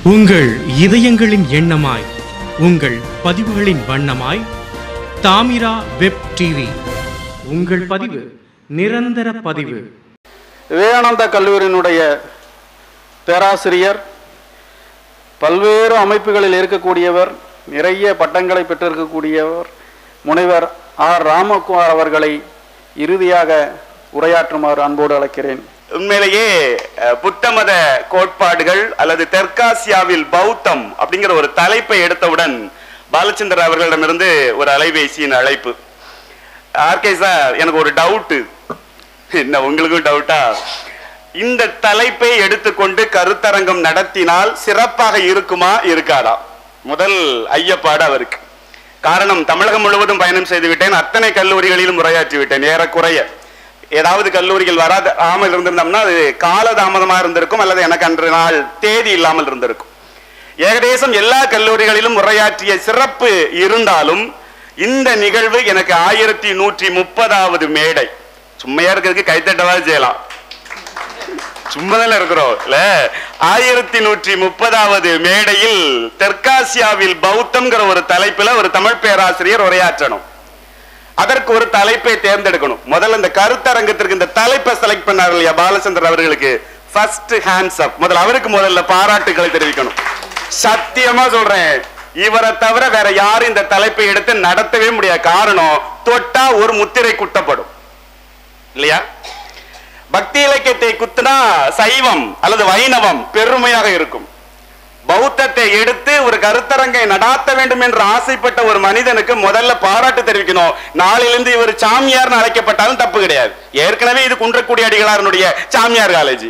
உங்கள் இதயங்களின் எண்ணமாய் உங்கள் பதிவுகளின் வண்ணமாய் தாமிரா வெப் டிவி உங்கள் பதிவு நிரந்தர பதிவு விவேகானந்தா கல்லூரியினுடைய பேராசிரியர் பல்வேறு அமைப்புகளில் இருக்கக்கூடியவர் நிறைய பட்டங்களை பெற்றிருக்கக்கூடியவர் முனைவர் ஆர் ராமகுமார் அவர்களை இறுதியாக உரையாற்றுமாறு அன்போடு அழைக்கிறேன் உண்மையிலேயே அஹ், புத்த மத கோட்பாடுகள் அல்லது தெற்காசியாவில் பௌத்தம் அப்படிங்கிற ஒரு தலைப்பை எடுத்தவுடன் பாலச்சந்திர அவர்களிடமிருந்து ஒரு அலைபேசியின் அழைப்பு ஆர்கே சார் எனக்கு ஒரு டவுட்டு என்ன உங்களுக்கும் டவுட்டா இந்த தலைப்பை எடுத்துக்கொண்டு கருத்தரங்கம் நடத்தினால் சிறப்பாக இருக்குமா இருக்காதா முதல் ஐயப்பாடு அவருக்கு காரணம் தமிழகம் முழுவதும் பயணம் செய்து விட்டேன் அத்தனை கல்லூரிகளிலும் உரையாற்றி விட்டேன் ஏறக்குறைய ஏதாவது கல்லூரிகள் வராத ஆமல் இருந்திருந்தோம்னா அது காலதாமதமாக இருந்திருக்கும் அல்லது எனக்கு அன்று நாள் தேதி இல்லாமல் இருந்திருக்கும் ஏகதேசம் எல்லா கல்லூரிகளிலும் உரையாற்றிய சிறப்பு இருந்தாலும் இந்த நிகழ்வு எனக்கு ஆயிரத்தி நூற்றி முப்பதாவது மேடை சும்மையா இருக்கிறதுக்கு கைத்தட்டவாது செய்யலாம் சும்மா தானே இருக்கிறோம் இல்ல ஆயிரத்தி நூற்றி முப்பதாவது மேடையில் தெற்காசியாவில் பௌத்தம்ங்கிற ஒரு தலைப்புல ஒரு தமிழ் பேராசிரியர் உரையாற்றணும் அதற்கு ஒரு தலைப்பை தேர்ந்தெடுக்கணும் முதல்ல இந்த கருத்தரங்கத்திற்கு இந்த தலைப்பை செலக்ட் பண்ணார் இல்லையா பாலச்சந்தர் அவர்களுக்கு ஃபர்ஸ்ட் ஹேண்ட்ஸ் அப் முதல்ல அவருக்கு முதல்ல பாராட்டுகளை தெரிவிக்கணும் சத்தியமா சொல்றேன் இவரை தவிர வேற யாரும் இந்த தலைப்பை எடுத்து நடத்தவே முடியாது காரணம் தொட்டா ஒரு முத்திரை குட்டப்படும் இல்லையா பக்தி இலக்கியத்தை குத்துனா சைவம் அல்லது வைணவம் பெருமையாக இருக்கும் பௌத்தத்தை எடுத்து ஒரு கருத்தரங்கை நடாத்த வேண்டும் என்று ஆசைப்பட்ட ஒரு மனிதனுக்கு முதல்ல பாராட்டு தெரிவிக்கணும் நாளிலிருந்து இவர் சாமியார்னு அழைக்கப்பட்டாலும் தப்பு கிடையாது ஏற்கனவே இது குன்றக்குடி அடிகளாரனுடைய சாமியார் காலேஜ்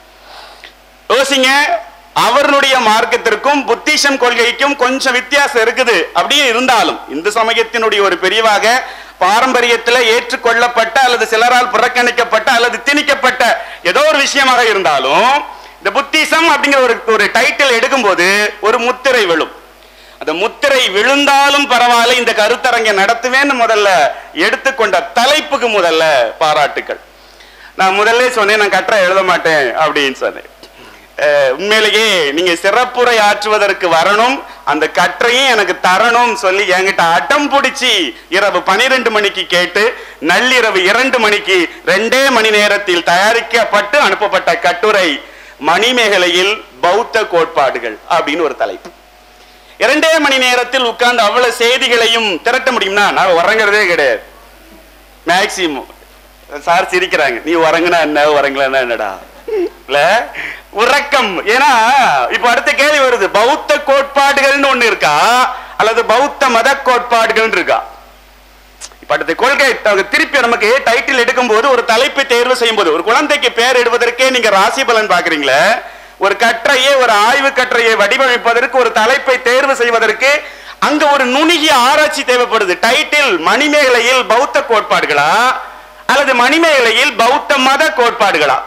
யோசிங்க அவருடைய மார்க்கத்திற்கும் புத்திசம் கொள்கைக்கும் கொஞ்சம் வித்தியாசம் இருக்குது அப்படியே இருந்தாலும் இந்து சமயத்தினுடைய ஒரு பிரிவாக பாரம்பரியத்தில் ஏற்றுக்கொள்ளப்பட்ட அல்லது சிலரால் புறக்கணிக்கப்பட்ட அல்லது திணிக்கப்பட்ட ஏதோ ஒரு விஷயமாக இருந்தாலும் இந்த புத்திசம் அப்படிங்கிற ஒரு ஒரு டைட்டில் எடுக்கும்போது ஒரு முத்திரை விழும் அந்த முத்திரை விழுந்தாலும் பரவாயில்ல இந்த கருத்தரங்கை நடத்துவேன்னு முதல்ல எடுத்துக்கொண்ட தலைப்புக்கு முதல்ல பாராட்டுக்கள் நான் முதல்ல சொன்னேன் நான் கட்டுரை எழுத மாட்டேன் அப்படின்னு சொன்னேன் அஹ் உண்மையிலேயே நீங்க சிறப்புரை ஆற்றுவதற்கு வரணும் அந்த கற்றையும் எனக்கு தரணும் சொல்லி என்கிட்ட அடம் பிடிச்சி இரவு பனிரெண்டு மணிக்கு கேட்டு நள்ளிரவு இரண்டு மணிக்கு ரெண்டே மணி நேரத்தில் தயாரிக்கப்பட்டு அனுப்பப்பட்ட கட்டுரை மணிமேகலையில் பௌத்த கோட்பாடுகள் அப்படின்னு ஒரு தலைப்பு இரண்டே மணி நேரத்தில் உட்கார்ந்து அவ்வளவு செய்திகளையும் திரட்ட முடியும்னா நான் உறங்குறதே கிடையாது மேக்சிமம் சார் சிரிக்கிறாங்க நீ உறங்குனா என்ன உறங்கலன்னா என்னடா இல்ல உறக்கம் ஏன்னா இப்ப அடுத்த கேள்வி வருது பௌத்த கோட்பாடுகள்னு ஒண்ணு இருக்கா அல்லது பௌத்த மத கோட்பாடுகள் இருக்கா இப்ப அடுத்த கொள்கை த- திருப்பி நமக்கு டைட்டில் எடுக்கும் போது ஒரு தலைப்பை தேர்வு செய்யும் போது ஒரு குழந்தைக்கு பேர் இடுவதற்கே நீங்க ராசி பலன் பாக்குறீங்களே ஒரு கற்றையை ஒரு ஆய்வு கற்றையை வடிவமைப்பதற்கு ஒரு தலைப்பை தேர்வு செய்வதற்கு அங்க ஒரு நுணுகிய ஆராய்ச்சி தேவைப்படுது டைட்டில் மணிமேகலையில் பௌத்த கோட்பாடுகளா அல்லது மணிமேகலையில் பௌத்த மத கோட்பாடுகளா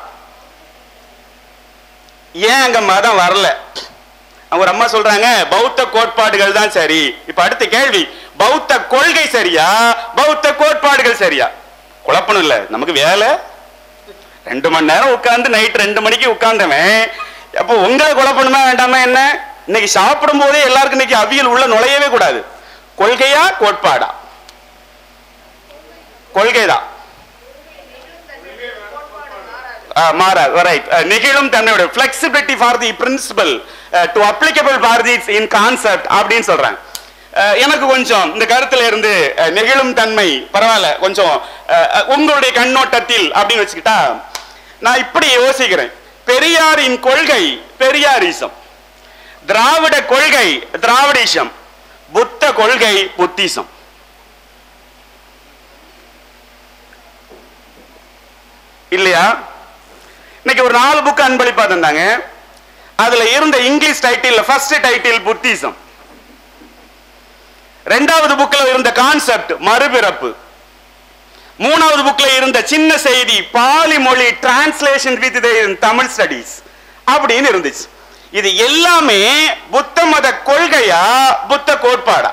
ஏன் அங்க மதம் வரல அவங்க ஒரு அம்மா சொல்றாங்க பௌத்த கோட்பாடுகள் தான் சரி இப்ப அடுத்த கேள்வி பௌத்த கொள்கை சரியா பௌத்த கோட்பாடுகள் சரியா குழப்பணும் இல்ல நமக்கு வேலை ரெண்டு மணி நேரம் உட்கார்ந்து நைட் ரெண்டு மணிக்கு உட்கார்ந்தவன் அப்போ உங்களை குழப்பணுமா வேண்டாமா என்ன இன்னைக்கு சாப்பிடும் போதே எல்லாருக்கும் இன்னைக்கு அவியல் உள்ள நுழையவே கூடாது கொள்கையா கோட்பாடா கொள்கைதான் Uh, மாறாது ரைட் நெகிழும் தன்மையோட flexibility for the principal to applicable for the in concept அப்படின்னு சொல்றாங்க Uh, எனக்கு கொஞ்சம் இந்த கருத்துல இருந்து uh, நெகிழும் தன்மை பரவாயில்ல கொஞ்சம் uh, uh, உங்களுடைய கண்ணோட்டத்தில் அப்படின்னு வச்சுக்கிட்டா நான் இப்படி யோசிக்கிறேன் பெரியாரின் கொள்கை பெரியாரிசம் திராவிட கொள்கை திராவிடிசம் புத்த கொள்கை புத்திசம் இல்லையா இன்னைக்கு ஒரு நாலு புக் அன்பளிப்பா தந்தாங்க அதுல இருந்த English title first title Buddhism ரெண்டாவது புக்ல இருந்த கான்செப்ட் மறுபிறப்பு மூணாவது புக்ல இருந்த சின்ன செய்தி பாலி மொழி டிரான்ஸ்லேஷன் வித் தமிழ் ஸ்டடீஸ் அப்படின்னு இருந்துச்சு இது எல்லாமே புத்த மத கொள்கையா புத்த கோட்பாடா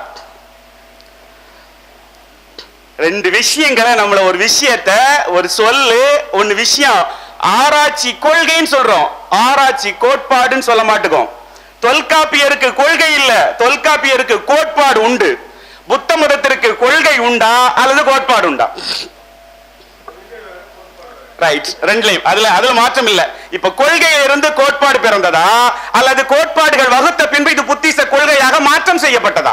ரெண்டு விஷயங்களை நம்மள ஒரு விஷயத்த ஒரு சொல்லு ஒன்னு விஷயம் ஆராய்ச்சி கொள்கைன்னு சொல்றோம் ஆராய்ச்சி கோட்பாடுன்னு சொல்ல மாட்டோம் தொல்காப்பியருக்கு கொள்கை இல்ல தொல்காப்பியருக்கு கோட்பாடு உண்டு புத்த மதத்திற்கு கொள்கை உண்டா அல்லது கோட்பாடு உண்டா ரைட் ரெண்டுலையும் அதுல அதுல மாற்றம் இல்ல இப்ப கொள்கையில இருந்து கோட்பாடு பிறந்ததா அல்லது கோட்பாடுகள் வகுத்த பின்பு இது புத்திச கொள்கையாக மாற்றம் செய்யப்பட்டதா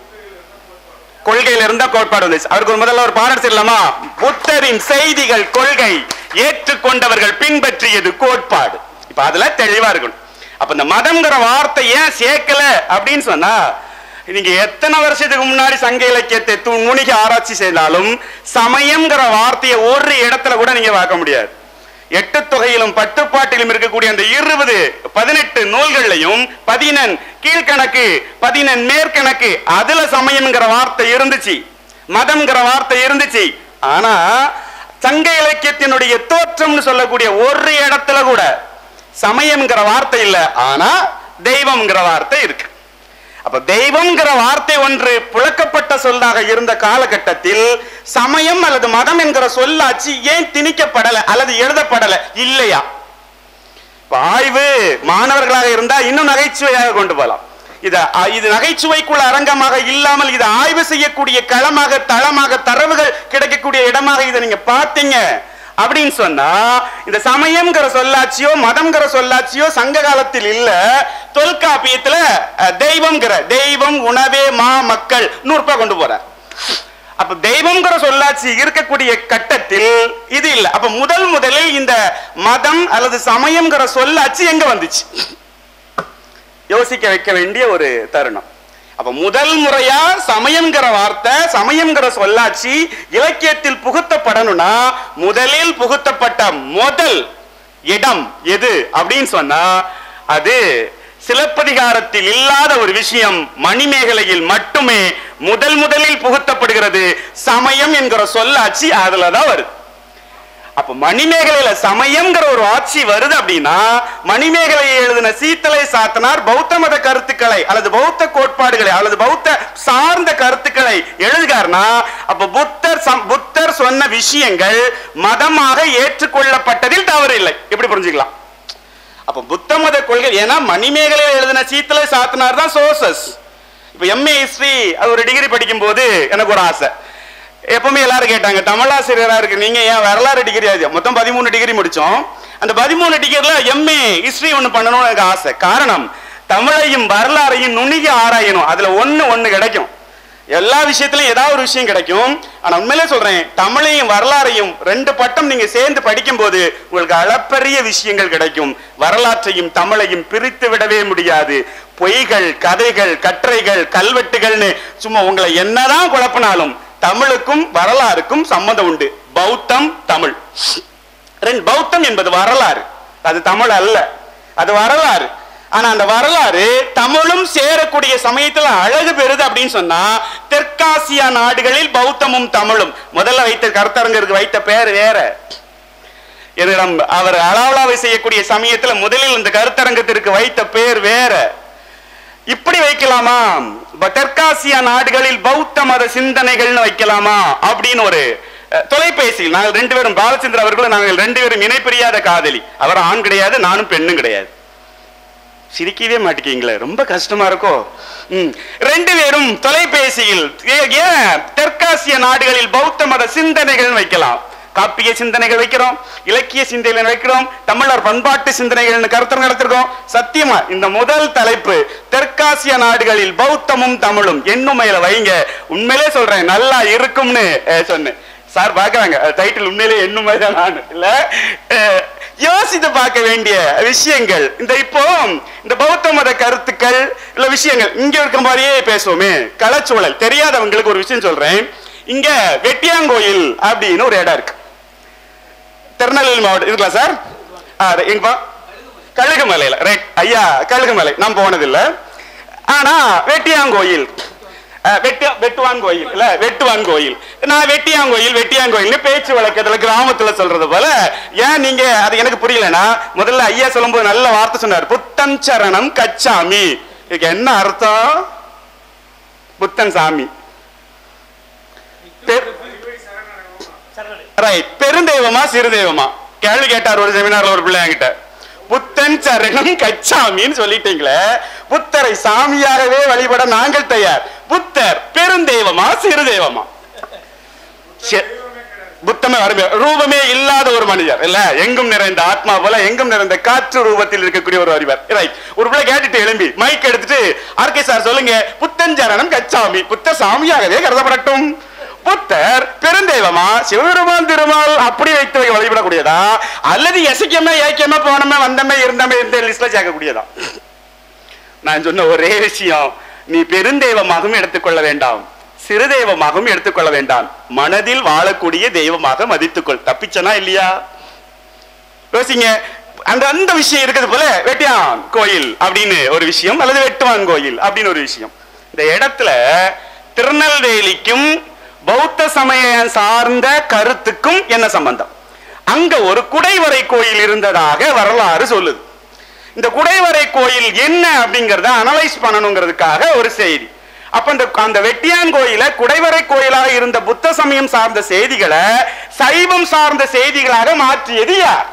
கொள்கையில இருந்த கோட்பாடு வந்துச்சு அவருக்கு ஒரு முதல்ல ஒரு பாடம் செய்யலாமா புத்தரின் செய்திகள் கொள்கை ஏற்றுக்கொண்டவர்கள் பின்பற்றியது கோட்பாடு இப்ப அதுல தெளிவா இருக்கணும் அப்ப இந்த மதம்ங்கிற வார்த்தை ஏன் சேர்க்கல அப்படின்னு சொன்னா நீங்க எத்தனை வருஷத்துக்கு முன்னாடி சங்க இலக்கியத்தை து- நுணுகி ஆராய்ச்சி செய்தாலும் சமயம்ங்கிற வார்த்தையை ஒரு இடத்துல கூட நீங்க பார்க்க முடியாது எட்டு தொகையிலும் பட்டுப்பாட்டிலும் இருக்கக்கூடிய அந்த இருபது பதினெட்டு நூல்கள்லையும் பதினெண் கீழ்கணக்கு பதினெண் மேற்கணக்கு அதுல சமயம்ங்கிற வார்த்தை இருந்துச்சு மதம்ங்கிற வார்த்தை இருந்துச்சு ஆனா சங்க இலக்கியத்தினுடைய தோற்றம்னு சொல்லக்கூடிய ஒரு இடத்துல கூட சமயம்ங்கிற வார்த்தை இல்ல ஆனா தெய்வம்ங்கிற வார்த்தை இருக்கு அப்ப தெய்வம்ங்கிற வார்த்தை ஒன்று புழக்கப்பட்ட சொல்லாக இருந்த காலகட்டத்தில் சமயம் அல்லது மதம் என்கிற சொல்லாச்சு ஏன் திணிக்கப்படல அல்லது எழுதப்படல இல்லையா இப்ப ஆய்வு மாணவர்களாக இருந்தா இன்னும் நகைச்சுவையாக கொண்டு போகலாம் இது அ- இது நகைச்சுவைக்குள்ள அரங்கமாக இல்லாமல் இது ஆய்வு செய்யக்கூடிய களமாக தளமாக தரவுகள் கிடைக்கக்கூடிய இடமாக இதை நீங்க பார்த்தீங்க அப்படின்னு சொன்னா இந்த சமயம்ங்கிற சொல்லாட்சியோ மதம்ங்கிற சொல்லாட்சியோ சங்க காலத்தில் இல்ல தொல்காப்பியத்துல அஹ், தெய்வம்ங்கிற தெய்வம் உணவே மா மக்கள் நூறு ரூபாய் கொண்டு போறார் அப்ப தெய்வம்ங்கிற சொல்லாட்சி இருக்கக்கூடிய கட்டத்தில் இது இல்ல அப்ப முதல் முதலில் இந்த மதம் அல்லது சமயம்ங்கிற சொல்லாட்சி எங்க வந்துச்சு யோசிக்க வைக்க வேண்டிய ஒரு தருணம் அப்ப முதல் முறையா சமயம்ங்கிற வார்த்தை சமயம்ங்கிற சொல்லாட்சி இலக்கியத்தில் புகுத்தப்படணும்னா முதலில் புகுத்தப்பட்ட முதல் இடம் எது அப்படின்னு சொன்னா அது சிலப்பதிகாரத்தில் இல்லாத ஒரு விஷயம் மணிமேகலையில் மட்டுமே முதல் முதலில் புகுத்தப்படுகிறது சமயம் என்கிற சொல்லாட்சி அதுலதான் வருது அப்ப மணிமேகலையில சமயம்ங்கிற ஒரு ஆட்சி வருது அப்படின்னா மணிமேகலையை எழுதின சீத்தலை சாத்தனார் பௌத்த மத கருத்துக்களை அல்லது பௌத்த கோட்பாடுகளை அல்லது பௌத்த சார்ந்த கருத்துக்களை எழுதுகார்னா அப்ப புத்தர் சம்- புத்தர் சொன்ன விஷயங்கள் மதமாக ஏற்றுக்கொள்ளப்பட்டதில் தவறு இல்லை எப்படி புரிஞ்சுக்கலாம் அப்ப புத்த மத கொள்கை ஏன்னா மணிமேகலையில் எழுதின சீத்தலை சாத்தனார் தான் சோர்சஸ் இப்ப எம்ஏ ஹிஸ்டரி அது ஒரு டிகிரி படிக்கும் போது எனக்கு ஒரு ஆசை எப்பவுமே எல்லாரும் கேட்டாங்க தமிழாசிரியரா இருக்கு நீங்க ஏன் வரலாறு டிகிரி ஆகுது மொத்தம் பதிமூணு டிகிரி முடிச்சோம் அந்த பதிமூணு டிகிரில எம்ஏ ஹிஸ்டரி ஒண்ணு பண்ணணும்னு எனக்கு ஆசை காரணம் தமிழையும் வரலாறையும் நுணுகி ஆராயணும் அதுல ஒண்ணு ஒண்ணு கிடைக்கும் எல்லா விஷயத்திலும் ஏதாவது ஒரு விஷயம் கிடைக்கும் ஆனா உண்மையிலே சொல்றேன் தமிழையும் வரலாறையும் ரெண்டு பட்டம் நீங்க சேர்ந்து படிக்கும்போது உங்களுக்கு அளப்பரிய விஷயங்கள் கிடைக்கும் வரலாற்றையும் தமிழையும் பிரித்து விடவே முடியாது பொய்கள் கதைகள் கட்டுரைகள் கல்வெட்டுகள்னு சும்மா உங்களை என்னதான் குழப்பினாலும் தமிழுக்கும் வரலாறுக்கும் சம்மந்தம் உண்டு பௌத்தம் தமிழ் ரெண்டு பௌத்தம் என்பது வரலாறு அது தமிழ் அல்ல அது வரலாறு ஆனா அந்த வரலாறு தமிழும் சேரக்கூடிய சமயத்துல அழகு பெறுது அப்படின்னு சொன்னா தெற்காசியா நாடுகளில் பௌத்தமும் தமிழும் முதல்ல வைத்த கருத்தரங்கருக்கு வைத்த பெயர் வேற என்னிடம் அவர் அளவலாவை செய்யக்கூடிய சமயத்துல முதலில் இந்த கருத்தரங்கத்திற்கு வைத்த பெயர் வேற இப்படி வைக்கலாமா இப்ப தெற்காசியா நாடுகளில் பௌத்த மத சிந்தனைகள்னு வைக்கலாமா அப்படின்னு ஒரு அஹ், தொலைபேசியில் நாங்கள் ரெண்டு பேரும் பாலச்சந்திர அவர்களும் நாங்கள் ரெண்டு பேரும் இணைப்பிரியாத காதலி அவர் ஆண் கிடையாது நானும் பெண்ணும் கிடையாது சிரிக்கவே மாட்டேங்கீங்களே ரொம்ப கஷ்டமா இருக்கோ ம். ரெண்டு பேரும் தொலைபேசியில் ஏ- ஏன் தெற்காசிய நாடுகளில் பௌத்த மத சிந்தனைகள் வைக்கலாம் காப்பிய சிந்தனைகள் வைக்கிறோம் இலக்கிய சிந்தனைகள் வைக்கிறோம் தமிழர் பண்பாட்டு சிந்தனைகள் கருத்தர் நடத்திருக்கோம் சத்தியமா இந்த முதல் தலைப்பு தெற்காசிய நாடுகளில் பௌத்தமும் தமிழும் என்னுமையில வைங்க உண்மையிலே சொல்றேன் நல்லா இருக்கும்னு அஹ், சொன்னேன் சார் பாக்குறாங்க டைட்டில் உண்மையிலே என்னுமை தான் நான் இல்ல அஹ், யோசித்து பார்க்க வேண்டிய விஷயங்கள் இந்த இப்போ இந்த பௌத்த மத கருத்துக்கள் இல்ல விஷயங்கள் இங்க இருக்க மாதிரியே பேசுவோமே களச்சூழல் தெரியாதவங்களுக்கு ஒரு விஷயம் சொல்றேன் இங்க வெட்டியாங்கோயில் அப்படின்னு ஒரு இடம் இருக்கு திருநெல்வேலி மாவட்டம் இருக்கலாம் சார் ஆ, ரை- எங்கப்பா கழுகுமலையில ரைட் ஐயா கழுகுமலை நான் போனதில்ல ஆனா வெட்டியாங்கோயில் அஹ், வெட்டியா வெட்டுவான் கோயில் இல்ல வெட்டுவான் கோயில் நான் வெட்டியாங்கோயில் வெட்டியாங்கோயில்னு பேச்சு வழக்கத்துல கிராமத்துல சொல்றது போல ஏன் நீங்க அது எனக்கு புரியலனா முதல்ல ஐயா சொல்லும்போது நல்ல வார்த்தை சொன்னார் புத்தன் சரணம் கச்சாமி இதுக்கு என்ன அர்த்தம் புத்தன் சாமி பெ- ரைட் பெருந்தெய்வமா சிறு தெய்வமா கேள்வி கேட்டார் ஒரு செமினார்ல ஒரு பிள்ளை என்கிட்ட புத்தன் சரணம் கச்சாமின்னு சொல்லிட்டீங்களே புத்தரை சாமியாகவே வழிபட நாங்கள் தயார் புத்தர் பெருந்தெய்வமா சிறு தெய்வமா சே- புத்தமே வருமே ரூபமே இல்லாத ஒரு மனிதர் இல்ல எங்கும் நிறைந்த ஆத்மா போல எங்கும் நிறைந்த காற்று ரூபத்தில் இருக்கக்கூடிய ஒரு அறிவர் ரைட் ஒரு பிள்ளை கேட்டுட்டு எழும்பி மைக் எடுத்துட்டு ஆர்கே சார் சொல்லுங்க புத்தன் சரணம் கச்சாமி புத்தர் சாமியாகவே கருதப்படட்டும் புத்தர் பெருந்தெய்வமா சிவபெருமான் திருமால் அப்படி வைத்து வை- வழிபடக்கூடியதா அல்லது எசைக்கமே ஏக்கியமே போனமே வந்தமே இருந்தமே இந்த லிஸ்ட்ல சேர்க்கக்கூடியதா நான் சொன்ன ஒரே விஷயம் நீ பெருந்தெய்வமாகவும் எடுத்துக்கொள்ள வேண்டாம் சிறு தெய்வமாகவும் எடுத்துக்கொள்ள வேண்டாம் மனதில் வாழக்கூடிய தெய்வமாக மதித்துக்கொள் தப்பிச்சனா இல்லையா யோசிங்க அந்த அந்த விஷயம் இருக்குது போல வெட்டியான் கோயில் அப்படின்னு ஒரு விஷயம் அல்லது வெட்டுவான் கோயில் அப்படின்னு ஒரு விஷயம் இந்த இடத்துல திருநெல்வேலிக்கும் பௌத்த சமயம் சார்ந்த கருத்துக்கும் என்ன சம்பந்தம் அங்க ஒரு குடைவரை கோயில் இருந்ததாக வரலாறு சொல்லுது இந்த குடைவரை கோயில் என்ன அப்படிங்கறத அனலைஸ் பண்ணணுங்கிறதுக்காக ஒரு செய்தி அப்ப இந்த அந்த வெட்டியான் கோயில குடைவரை கோயிலாக இருந்த புத்த சமயம் சார்ந்த செய்திகளை சைவம் சார்ந்த செய்திகளாக மாற்றியது யார்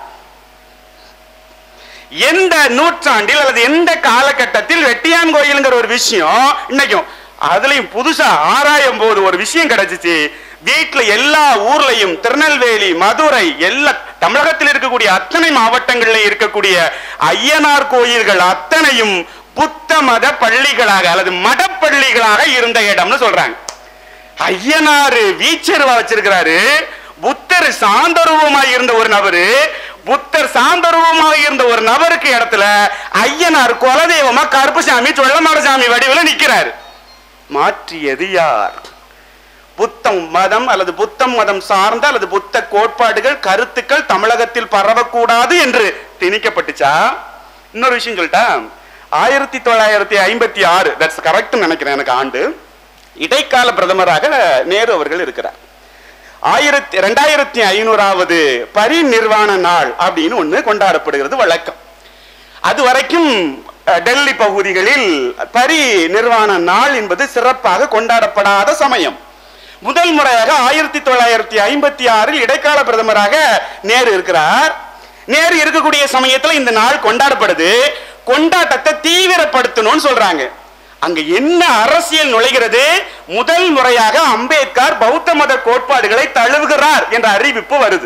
எந்த நூற்றாண்டில் அல்லது எந்த காலகட்டத்தில் வெட்டியான் கோயிலுங்கிற ஒரு விஷயம் இன்னைக்கும் அதுலயும் புதுசா ஆராயும் போது ஒரு விஷயம் கிடைச்சிச்சு வீட்டுல எல்லா ஊர்லயும் திருநெல்வேலி மதுரை எல்லா தமிழகத்தில் இருக்கக்கூடிய அத்தனை மாவட்டங்கள்ல இருக்கக்கூடிய ஐயனார் கோயில்கள் அத்தனையும் புத்த மத பள்ளிகளாக அல்லது மடப்பள்ளிகளாக இருந்த இடம்னு சொல்றாங்க ஐயனாரு வீச்சருவா வச்சிருக்கிறாரு புத்தர் சாந்தரூபமாய் இருந்த ஒரு நபரு புத்தர் சாந்தரூபமாக இருந்த ஒரு நபருக்கு இடத்துல ஐயனார் குலதெய்வமா கருப்புசாமி சொல்லமாடசாமி வடிவில் நிக்கிறாரு மாற்றியது யார் புத்தம் மதம் அல்லது புத்தம் மதம் சார்ந்த அல்லது புத்த கோட்பாடுகள் கருத்துக்கள் தமிழகத்தில் பரவக்கூடாது என்று திணிக்கப்பட்டுச்சா இன்னொரு விஷயம் சொல்லிட்டா ஆயிரத்தி தொள்ளாயிரத்தி ஐம்பத்தி ஆறு தட்ஸ் கரெக்ட் நினைக்கிறேன் எனக்கு ஆண்டு இடைக்கால பிரதமராக நேரு அவர்கள் இருக்கிறார் ஆயிரத்தி ரெண்டாயிரத்தி ஐநூறாவது பரிநிர்வாண நாள் அப்படின்னு ஒண்ணு கொண்டாடப்படுகிறது வழக்கம் அது வரைக்கும் அஹ், டெல்லி பகுதிகளில் பரி நிர்வாண நாள் என்பது சிறப்பாக கொண்டாடப்படாத சமயம் முதல் முறையாக ஆயிரத்தி தொள்ளாயிரத்தி ஐம்பத்தி ஆறில் இடைக்கால பிரதமராக நேரு இருக்கிறார் நேரு இருக்கக்கூடிய சமயத்துல இந்த நாள் கொண்டாடப்படுது கொண்டாட்டத்தை தீவிரப்படுத்தணும்னு சொல்றாங்க அங்க என்ன அரசியல் நுழைகிறது முதல் முறையாக அம்பேத்கர் பௌத்த மத கோட்பாடுகளை தழுவுகிறார் என்ற அறிவிப்பு வருது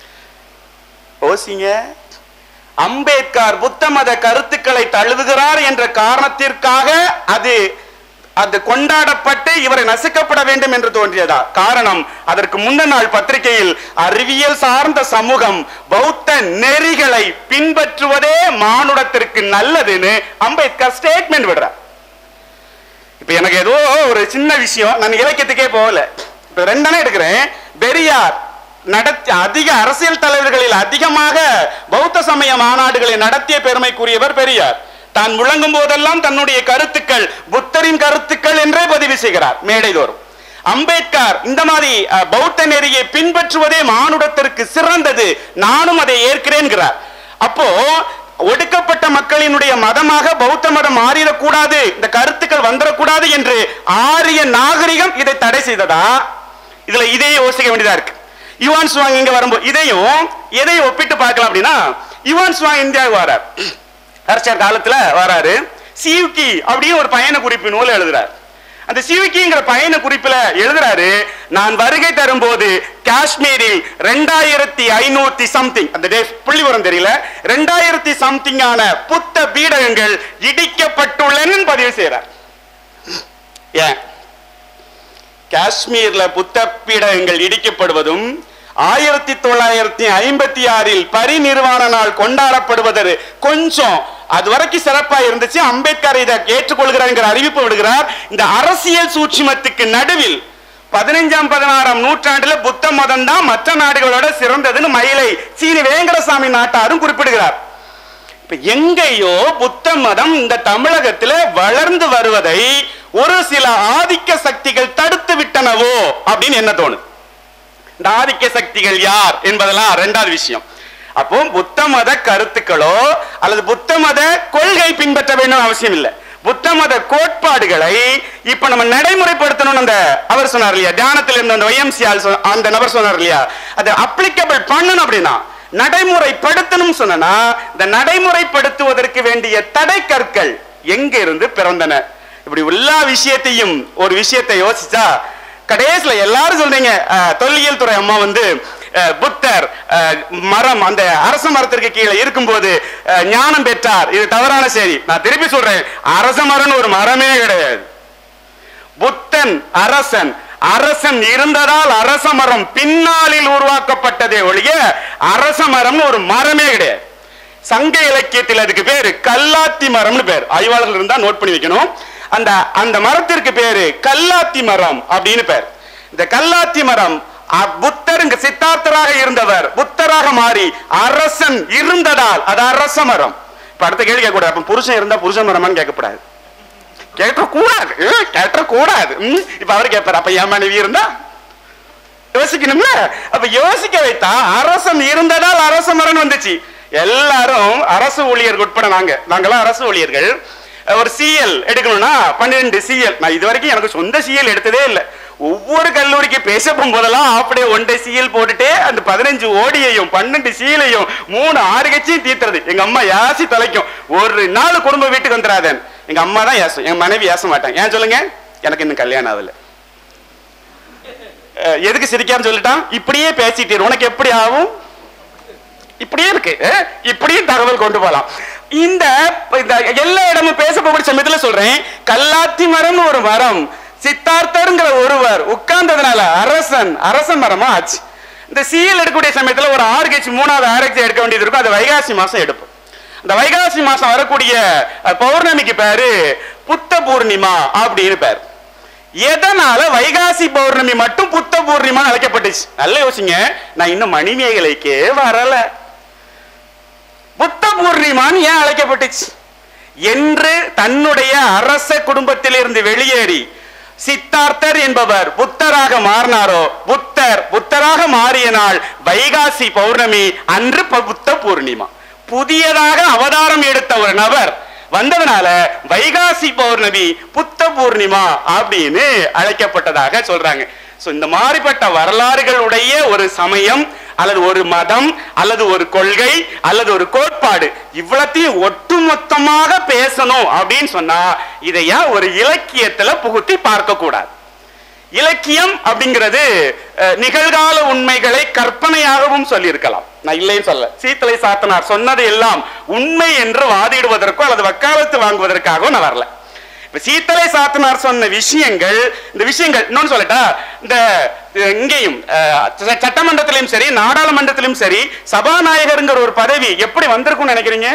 யோசிங்க அம்பேத்கர் புத்த மத கருத்துக்களை தழுவுகிறார் என்ற காரணத்திற்காக அது அது கொண்டாடப்பட்டு இவரை நசுக்கப்பட வேண்டும் என்று தோன்றியதா காரணம் அதற்கு முந்தின நாள் பத்திரிகையில் அறிவியல் சார்ந்த சமூகம் பௌத்த நெறிகளை பின்பற்றுவதே மானுடத்திற்கு நல்லதுன்னு அம்பேத்கர் ஸ்டேட்மெண்ட் விடுறார் இப்ப எனக்கு ஏதோ ஒரு சின்ன விஷயம் நான் இலக்கியத்துக்கே போகல இப்ப ரெண்டனே எடுக்கிறேன் பெரியார் நடத்தி அதிக அரசியல் தலைவர்களில் அதிகமாக பௌத்த சமய மாநாடுகளை நடத்திய பெருமைக்குரியவர் பெரியார் தான் முழங்கும் போதெல்லாம் தன்னுடைய கருத்துக்கள் புத்தரின் கருத்துக்கள் என்றே பதிவு செய்கிறார் மேடைதோறும் அம்பேத்கர் இந்த மாதிரி அஹ், பௌத்த நெறியை பின்பற்றுவதே மானுடத்திற்கு சிறந்தது நானும் அதை ஏற்கிறேன்கிறார் அப்போ ஒடுக்கப்பட்ட மக்களினுடைய மதமாக பௌத்த மதம் மாறிடக்கூடாது இந்த கருத்துக்கள் வந்துடக்கூடாது என்று ஆரிய நாகரிகம் இதை தடை செய்ததா இதுல இதே யோசிக்க வேண்டியதா இருக்கு யுவான் சுவாங் இங்க வரும்போது இதையும் எதையும் ஒப்பிட்டு பார்க்கலாம் அப்படின்னா யுவான் சுவாங் இந்தியாவுக்கு வரார் அரசர் காலத்துல வராரு சியூக்கி அப்படின்னு ஒரு பயண குறிப்பு நூல் எழுதுறார் அந்த சிவிக்கிங்கிற பயண குறிப்புல எழுதுறாரு நான் வருகை தரும்போது காஷ்மீரில் ரெண்டாயிரத்தி ஐநூத்தி சம்திங் அந்த டே புள்ளிவரம் தெரியல ரெண்டாயிரத்தி சம்திங்கான புத்த பீடகங்கள் இடிக்கப்பட்டுள்ளன பதிவு செய்யறார் ஏன் காஷ்மீர்ல புத்த பீடகங்கள் இடிக்கப்படுவதும் ஆயிரத்தி தொள்ளாயிரத்தி ஐம்பத்தி ஆறில் பரிநிர்வாண நாள் கொண்டாடப்படுவது கொஞ்சம் அது வரைக்கும் சிறப்பா இருந்துச்சு அம்பேத்கர் இதை ஏற்றுக்கொள்கிறார் என்கிற அறிவிப்பு விடுகிறார் இந்த அரசியல் சூட்சுமத்துக்கு நடுவில் பதினைஞ்சாம் பதினாறாம் நூற்றாண்டுல புத்த மதம் தான் மற்ற நாடுகளோட சிறந்ததுன்னு மயிலை சீனி வேங்கடசாமி நாட்டாரும் குறிப்பிடுகிறார் இப்ப எங்கேயோ புத்த மதம் இந்த தமிழகத்துல வளர்ந்து வருவதை ஒரு சில ஆதிக்க சக்திகள் தடுத்து விட்டனவோ அப்படின்னு என்ன தோணுது இந்த ஆதிக்க சக்திகள் யார் என்பதெல்லாம் ரெண்டாவது விஷயம் அப்போ புத்த மத கருத்துக்களோ அல்லது புத்த மத கொள்கை பின்பற்ற வேண்டும் அவசியம் இல்லை புத்த மத கோட்பாடுகளை இப்ப நம்ம நடைமுறைப்படுத்தணும் அந்த அவர் சொன்னார் இல்லையா தியானத்தில் இருந்த அந்த YMCA ஆள் சொன்ன- அந்த நபர் சொன்னார் இல்லையா அதை அப்ளிகபிள் பண்ணணும் அப்படின்னா நடைமுறைப்படுத்தணும் சொன்னா இந்த நடைமுறைப்படுத்துவதற்கு வேண்டிய தடை கற்கள் எங்க இருந்து பிறந்தன இப்படி எல்லா விஷயத்தையும் ஒரு விஷயத்தை யோசிச்சா கடைசியில எல்லாரும் சொல்றீங்க அஹ், தொல்லியல் துறை அம்மா வந்து அஹ், புத்தர் அஹ், மரம் அந்த அரச மரத்திற்கு கீழே இருக்கும்போது அஹ், ஞானம் பெற்றார் இது தவறான செய்தி நான் திருப்பி சொல்றேன் அரச மரம்னு ஒரு மரமே கிடையாது புத்தன் அரசன் அரசன் இருந்ததால் அரச மரம் பின்னாளில் உருவாக்கப்பட்டதே ஒழிய அரச மரம் ஒரு மரமே கிடையாது சங்க இலக்கியத்தில் அதுக்கு பேரு கல்லாத்தி மரம்னு பேர் ஆய்வாளர்கள் இருந்தா நோட் பண்ணி வைக்கணும் அந்த அந்த மரத்திற்கு பேரு கல்லாத்தி மரம் அப்படின்னு பேர் இந்த கல்லாத்தி மரம் அ- புத்தர் இங்க சித்தார்த்தராக இருந்தவர் புத்தராக மாறி அரசன் இருந்ததால் அது அரச மரம் இப்ப அடுத்த கேள்வி கேட்க கூடாது அப்ப புருஷன் இருந்தா புருஷ மரமான்னு கேட்கக்கூடாது கேட்ட கூடாது கேட்ட கூடாது ம், இப்ப அவரு கேட்பாரு அப்ப என் மனைவி இருந்தா யோசிக்கணும்ல அப்ப யோசிக்க வைத்தா அரசன் இருந்ததால் அரச மரம் வந்துச்சு எல்லாரும் அரசு ஊழியர்கள் உட்பட நாங்க நாங்கெல்லாம் அரசு ஊழியர்கள் ஒரு சிஎல் எடுக்கணும்னா பன்னிரெண்டு சிஎல் நான் இது வரைக்கும் எனக்கு சொந்த சிஎல் எடுத்ததே இல்லை ஒவ்வொரு கல்லூரிக்கு பேச போகும்போதெல்லாம் அப்படியே ஒன்றை சிஎல் போட்டுட்டு அந்த பதினஞ்சு ஓடியையும் பன்னெண்டு சீலையும் மூணு ஆறு கட்சியும் தீர்த்துறது எங்க அம்மா யாசி தலைக்கும் ஒரு நாள் குடும்ப வீட்டுக்கு வந்துடாதேன் எங்க அம்மா தான் ஏசும் என் மனைவி ஏச மாட்டாங்க ஏன் சொல்லுங்க எனக்கு இன்னும் கல்யாணம் ஆகல அஹ் எதுக்கு சிரிக்காம சொல்லிட்டான் இப்படியே பேசிட்டு உனக்கு எப்படி ஆகும் இப்படியே இருக்கு அஹ் இப்படியும் தகவல் கொண்டு போலாம் இந்த இந்த எல்லா இடமும் பேச போகிற சமயத்துல சொல்றேன் கல்லாத்தி மரம்னு ஒரு மரம் சித்தார்த்தருங்கிற ஒருவர் உட்கார்ந்ததுனால அரசன் அரசன் மரமா ஆச்சு இந்த சீல் எடுக்கக்கூடிய சமயத்துல ஒரு ஆறு கட்சி மூணாவது ஆராய்ச்சி எடுக்க வேண்டியது இருக்கும் அது வைகாசி மாசம் எடுப்போம் அந்த வைகாசி மாசம் வரக்கூடிய அஹ், பௌர்ணமிக்கு பேரு புத்த பூர்ணிமா அப்படின்னு பேர் எதனால வைகாசி பௌர்ணமி மட்டும் புத்த பூர்ணிமா அழைக்கப்பட்டுச்சு நல்ல யோசிங்க நான் இன்னும் மணிமேகலைக்கே வரல புத்த பூர்ணிமான்னு ஏன் அழைக்கப்பட்டுச்சு என்று தன்னுடைய அரச குடும்பத்திலிருந்து வெளியேறி சித்தார்த்தர் என்பவர் புத்தராக மாறினாரோ புத்தர் புத்தராக மாறிய நாள் வைகாசி பௌர்ணமி அன்று ப- புத்த பூர்ணிமா புதியதாக அவதாரம் எடுத்த ஒரு நபர் வந்ததுனால வைகாசி பௌர்ணமி புத்த பூர்ணிமா அப்படின்னு அழைக்கப்பட்டதாக சொல்றாங்க சோ இந்த மாதிரிப்பட்ட வரலாறுகளுடைய ஒரு சமயம் அல்லது ஒரு மதம் அல்லது ஒரு கொள்கை அல்லது ஒரு கோட்பாடு இவ்வளத்தையும் ஒட்டுமொத்தமாக பேசணும் அப்படின்னு சொன்னா இதையா ஒரு இலக்கியத்துல புகுத்தி பார்க்க கூடாது இலக்கியம் அப்படிங்கிறது அஹ், நிகழ்கால உண்மைகளை கற்பனையாகவும் சொல்லியிருக்கலாம் நான் இல்லைன்னு சொல்ல சீத்தலை சாத்தனார் சொன்னது எல்லாம் உண்மை என்று வாதிடுவதற்கோ அல்லது வக்காலத்து வாங்குவதற்காகவும் நான் வரல இப்ப சீத்தலை சாத்தனார் சொன்ன விஷயங்கள் இந்த விஷயங்கள் இன்னொன்னு சொல்லட்டா இந்த அஹ், இங்கேயும் அஹ், ச- சட்டமன்றத்திலும் சரி நாடாளுமன்றத்திலும் சரி சபாநாயகருங்கிற ஒரு பதவி எப்படி வந்திருக்கும்னு நினைக்கிறீங்க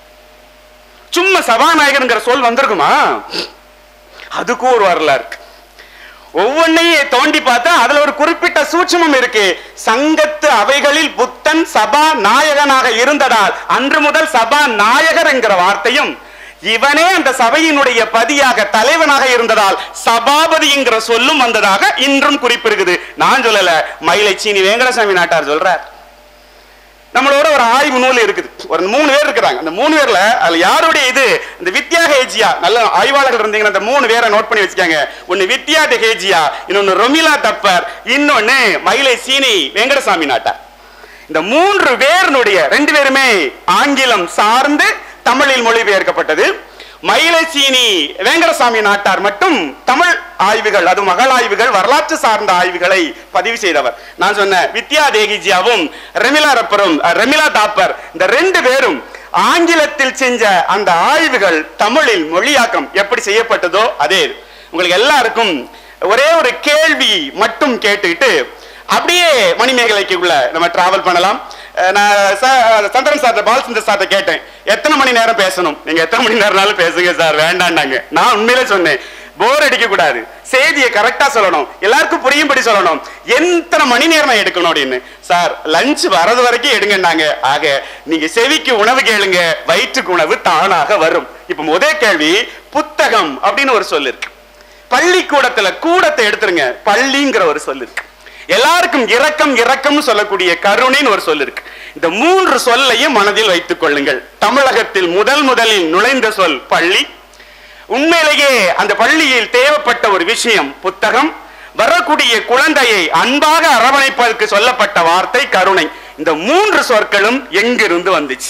சும்மா சபாநாயகருங்கிற சொல் வந்திருக்குமா அதுக்கும் ஒரு வரலாறு இருக்கு ஒவ்வொன்னையும் தோண்டி பார்த்தா அதுல ஒரு குறிப்பிட்ட சூட்சமம் இருக்கு சங்கத்து அவைகளில் புத்தன் சபா நாயகனாக இருந்ததால் அன்று முதல் சபா நாயகர் என்கிற வார்த்தையும் இவனே அந்த சபையினுடைய பதியாக தலைவனாக இருந்ததால் சபாபதி என்கிற சொல்லும் வந்ததாக இன்றும் குறிப்பிருக்குது நான் சொல்லல மயிலை சீனி வெங்கடசாமி நாட்டார் சொல்றார் நம்மளோட ஒரு ஆய்வு நூல் இருக்குது ஒரு மூணு பேர் இருக்கிறாங்க அந்த மூணு பேர்ல அதுல யாருடைய இது இந்த வித்யா ஹேஜியா நல்ல ஆய்வாளர்கள் இருந்தீங்கன்னா அந்த மூணு பேரை நோட் பண்ணி வச்சுக்காங்க ஒன்னு வித்யா ஹேஜியா இன்னொன்னு ரொமிலா தப்பர் இன்னொன்னு மயிலை சீனி வெங்கடசாமி நாட்டார் இந்த மூன்று பேருனுடைய ரெண்டு பேருமே ஆங்கிலம் சார்ந்து தமிழில் மொழிபெயர்க்கப்பட்டது மயிலசீனி வேங்கடசாமி நாட்டார் மட்டும் தமிழ் ஆய்வுகள் அது மகள் ஆய்வுகள் வரலாற்று சார்ந்த ஆய்வுகளை பதிவு செய்தவர் நான் சொன்ன வித்யா தேகிஜியாவும் ரெமிலா ரப்பரும் அஹ், ரெமிலா தாப்பர் இந்த ரெண்டு பேரும் ஆங்கிலத்தில் செஞ்ச அந்த ஆய்வுகள் தமிழில் மொழியாக்கம் எப்படி செய்யப்பட்டதோ அதே இது. உங்களுக்கு எல்லாருக்கும் ஒரே ஒரு கேள்வி மட்டும் கேட்டுக்கிட்டு அப்படியே மணிமேகலைக்கு உள்ள நம்ம டிராவல் பண்ணலாம் அஹ் நான் ச- சந்திரன் சார் பாலச்சந்தர் சார்ட்ட கேட்டேன் எத்தனை மணி நேரம் பேசணும் நீங்க எத்தனை மணி நேரம்னாலும் பேசுங்க சார் வேண்டாண்டாங்க நான் உண்மையிலே சொன்னேன் போர் அடிக்க கூடாது செய்தியை கரெக்டா சொல்லணும் எல்லாருக்கும் புரியும்படி சொல்லணும் எத்தனை மணி நேரம் எடுக்கணும் அப்படின்னு சார் லஞ்ச் வரது வரைக்கும் எடுங்கன்னாங்க ஆக நீங்க செவிக்கு உணவு கேளுங்க வயிற்றுக்கு உணவு தானாக வரும் இப்ப முதல் கேள்வி புத்தகம் அப்படின்னு ஒரு சொல் இருக்கு பள்ளிக்கூடத்துல கூடத்தை எடுத்துருங்க பள்ளிங்கிற ஒரு சொல் இருக்கு எல்லாருக்கும் இரக்கம் இரக்கம்னு சொல்லக்கூடிய கருணைன்னு ஒரு சொல் இருக்கு இந்த மூன்று சொல்லையும் மனதில் வைத்துக் கொள்ளுங்கள் தமிழகத்தில் முதல் முதலில் நுழைந்த சொல் பள்ளி உண்மையிலேயே அந்த பள்ளியில் தேவைப்பட்ட ஒரு விஷயம் புத்தகம் வரக்கூடிய குழந்தையை அன்பாக அரவணைப்பதற்கு சொல்லப்பட்ட வார்த்தை கருணை இந்த மூன்று சொற்களும் எங்கிருந்து வந்துச்சு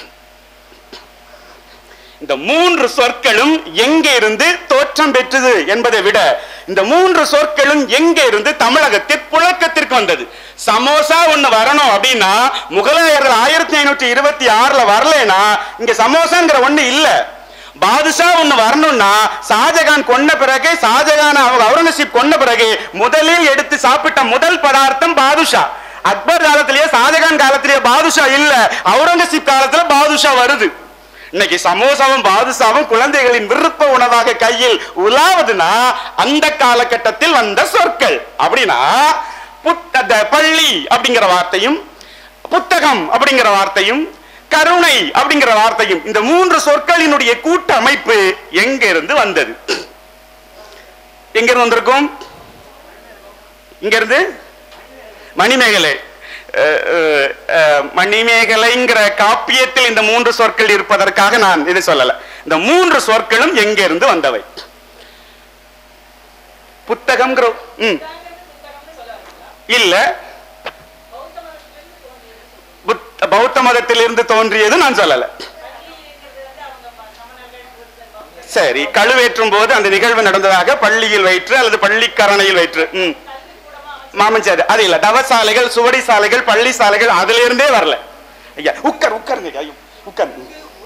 இந்த மூன்று சொற்களும் எங்கே இருந்து தோற்றம் பெற்றது என்பதை விட இந்த மூன்று சொற்களும் எங்கே இருந்து தமிழகத்தில் புழக்கத்திற்கு வந்தது சமோசா ஒண்ணு வரணும் அப்படின்னா முகலாயர்கள் ஆயிரத்தி ஐநூற்றி இருபத்தி ஆறுல வரலைன்னா இங்க சமோசாங்கிற ஒண்ணு இல்ல பாதுஷா ஒண்ணு வரணும்னா ஷாஜகான் கொன்ன பிறகு ஷாஜகான் அவங்க அவுரங்கசீப் கொன்ன பிறகு முதலில் எடுத்து சாப்பிட்ட முதல் பதார்த்தம் பாதுஷா அக்பர் காலத்திலேயே ஷாஜகான் காலத்திலேயே பாதுஷா இல்ல அவுரங்கசீப் காலத்துல பாதுஷா வருது இன்னைக்கு சமோசாவும் பாதுஷாவும் குழந்தைகளின் விருப்ப உணவாக கையில் உலாவதுன்னா அந்த காலகட்டத்தில் வந்த சொற்கள் அப்படின்னா புத்த அந்த பள்ளி அப்படிங்கிற வார்த்தையும் புத்தகம் அப்படிங்கிற வார்த்தையும் கருணை அப்படிங்கிற வார்த்தையும் இந்த மூன்று சொற்களினுடைய கூட்டு அமைப்பு எங்க இருந்து வந்தது எங்க இருந்து வந்திருக்கும் இங்க இருந்து மணிமேகலை அஹ், அஹ், அஹ், மணிமேகலைங்கிற காப்பியத்தில் இந்த மூன்று சொற்கள் இருப்பதற்காக நான் இது சொல்லல இந்த மூன்று சொற்களும் எங்க இருந்து வந்தவை புத்தகம்ங்கிற ம் இல்ல புத்த- பௌத்த மதத்திலிருந்து தோன்றியது நான் சொல்லல சரி கழுவேற்றும் போது அந்த நிகழ்வு நடந்ததாக பள்ளியில் வயிற்று அல்லது பள்ளிக்கரணையில் வயிற்று ம் மாமஞ்சாரு அது இல்ல தவசாலைகள் சுவடி சாலைகள் பள்ளி சாலைகள் அதுல இருந்தே வரல ஐயா உட்கார் உட்காருங்க ஐயா உட்கார்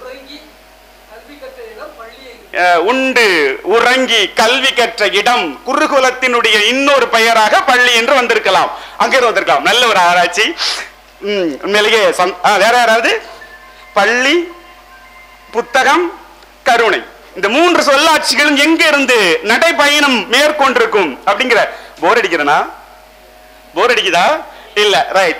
அஹ், உண்டு உறங்கி கல்வி கற்ற இடம் குருகுலத்தினுடைய இன்னொரு பெயராக பள்ளி என்று வந்திருக்கலாம் அங்கிருந்து வந்திருக்கலாம் நல்ல ஒரு ஆராய்ச்சி ம், உண்மையிலேயே சந்- ஆ, வேற யாராவது பள்ளி புத்தகம் கருணை இந்த மூன்று சொல்லாட்சிகளும் எங்க இருந்து நடைபயணம் மேற்கொண்டிருக்கும் அப்படிங்கிற போர் அடிக்கிறனா போர் அடிக்குதா இல்ல ரைட்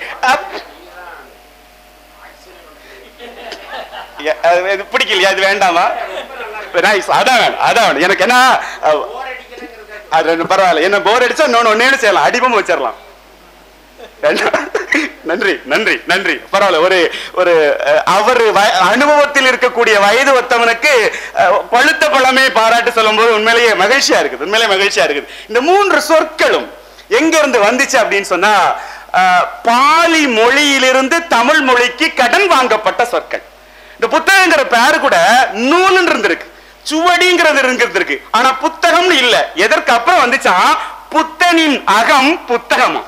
இது பிடிக்கலையா இது வேண்டாமா நைஸ் அதான் வேணும் அதான் வேணும் எனக்கு என்ன அஹ், அது ரெண்டு பரவாயில்ல என்ன போர் அடிச்சா இன்னொன்னு ஒன்னே செய்யலாம் அடிபம் வச்சிடலாம் வேண்டாம். நன்றி நன்றி நன்றி பரவாயில்ல ஒரு ஒரு அஹ், அவர் வய- அனுபவத்தில் இருக்கக்கூடிய வயது ஒத்தவனுக்கு அஹ், பழுத்த பழமே பாராட்டு சொல்லும்போது உண்மையிலேயே மகிழ்ச்சியா இருக்குது உண்மையிலேயே மகிழ்ச்சியா இருக்குது இந்த மூன்று சொற்களும் எங்க இருந்து வந்துச்சு அப்படின்னு சொன்னா அஹ், பாலி மொழியிலிருந்து தமிழ் மொழிக்கு கடன் வாங்கப்பட்ட சொற்கள் இந்த புத்தகங்கிற பேரு கூட நூலுன்னு இருந்திருக்கு சுவடிங்கிறது இருந்திருக்கு ஆனா புத்தகம்னு இல்ல எதற்கு அப்புறம் வந்துச்சா புத்தனின் அகம் புத்தகமா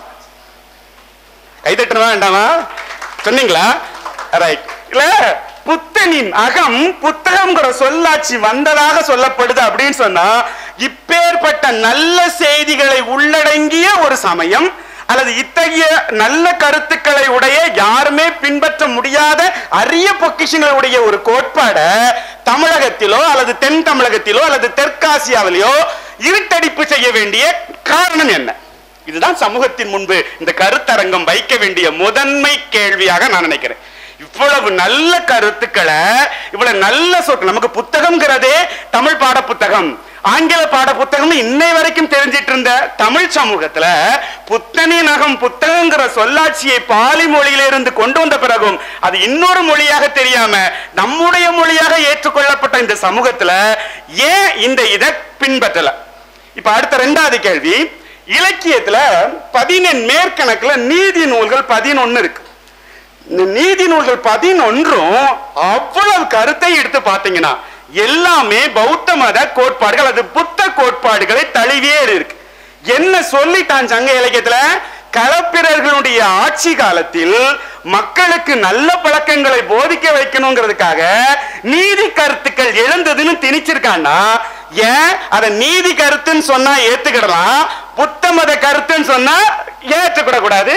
கைதட்டணுமா வேண்டாமா சொன்னீங்களா ரைட் இல்ல புத்தனின் அகம் புத்தகம்ங்கிற சொல்லாட்சி வந்ததாக சொல்லப்படுது அப்படின்னு சொன்னா இப்பேற்பட்ட நல்ல செய்திகளை உள்ளடங்கிய ஒரு சமயம் அல்லது இத்தகைய நல்ல கருத்துக்களை உடைய யாருமே பின்பற்ற முடியாத அரிய பொக்கிஷங்களை உடைய ஒரு கோட்பாடை தமிழகத்திலோ அல்லது தென் தமிழகத்திலோ அல்லது தெற்காசியாவிலோ இருட்டடிப்பு செய்ய வேண்டிய காரணம் என்ன இதுதான் சமூகத்தின் முன்பு இந்த கருத்தரங்கம் வைக்க வேண்டிய முதன்மை கேள்வியாக நான் நினைக்கிறேன் இவ்வளவு நல்ல கருத்துக்களை இவ்வளவு நல்ல சொற்கள் நமக்கு புத்தகம்ங்கிறதே தமிழ் பாட புத்தகம் ஆங்கில பாட புத்தகம் இன்னை வரைக்கும் தெரிஞ்சிட்டு இருந்த தமிழ் சமூகத்துல புத்தனின் நகம் புத்தகங்கிற சொல்லாட்சியை பாலி மொழியிலிருந்து கொண்டு வந்த பிறகும் அது இன்னொரு மொழியாக தெரியாம நம்முடைய மொழியாக ஏற்றுக்கொள்ளப்பட்ட இந்த சமூகத்துல ஏன் இந்த இதை பின்பற்றல இப்ப அடுத்த ரெண்டாவது கேள்வி இலக்கியத்துல பதினெண் மேற்கணக்குல நீதி நூல்கள் பதினொன்னு இருக்கு இந்த நீதி நூல்கள் பதினொன்றும் அவ்வளவு கருத்தை எடுத்து பார்த்தீங்கன்னா எல்லாமே பௌத்த மத கோட்பாடுகள் அது புத்த கோட்பாடுகளை தழுவியே இருக்கு என்ன சொல்லிட்டான் சங்க இலக்கியத்துல களப்பிரர்களுடைய ஆட்சி காலத்தில் மக்களுக்கு நல்ல பழக்கங்களை போதிக்க வைக்கணுங்கிறதுக்காக நீதி கருத்துக்கள் எழுந்ததுன்னு திணிச்சிருக்கான்னா ஏன் அத நீதி கருத்துன்னு சொன்னா ஏத்துக்கிடலாம் புத்த மத கருத்துன்னு சொன்னா ஏற்றுக்கிட கூடாது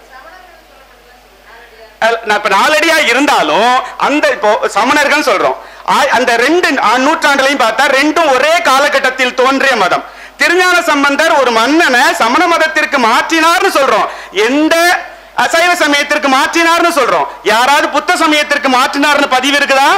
அஹ் நான் இப்ப நாலடியா இருந்தாலும் அந்த இப்போ சமணர்கள் சொல்றோம் ஆ- அந்த ரெண்டு ஆ- நூற்றாண்டுலையும் பார்த்தா ரெண்டும் ஒரே காலகட்டத்தில் தோன்றிய மதம் திருஞான சம்பந்தர் ஒரு மன்னனை சமண மதத்திற்கு மாற்றினார்னு சொல்றோம் எந்த அசைவ சமயத்திற்கு மாற்றினார்னு சொல்றோம் யாராவது புத்த சமயத்திற்கு மாற்றினார்னு பதிவு இருக்குதா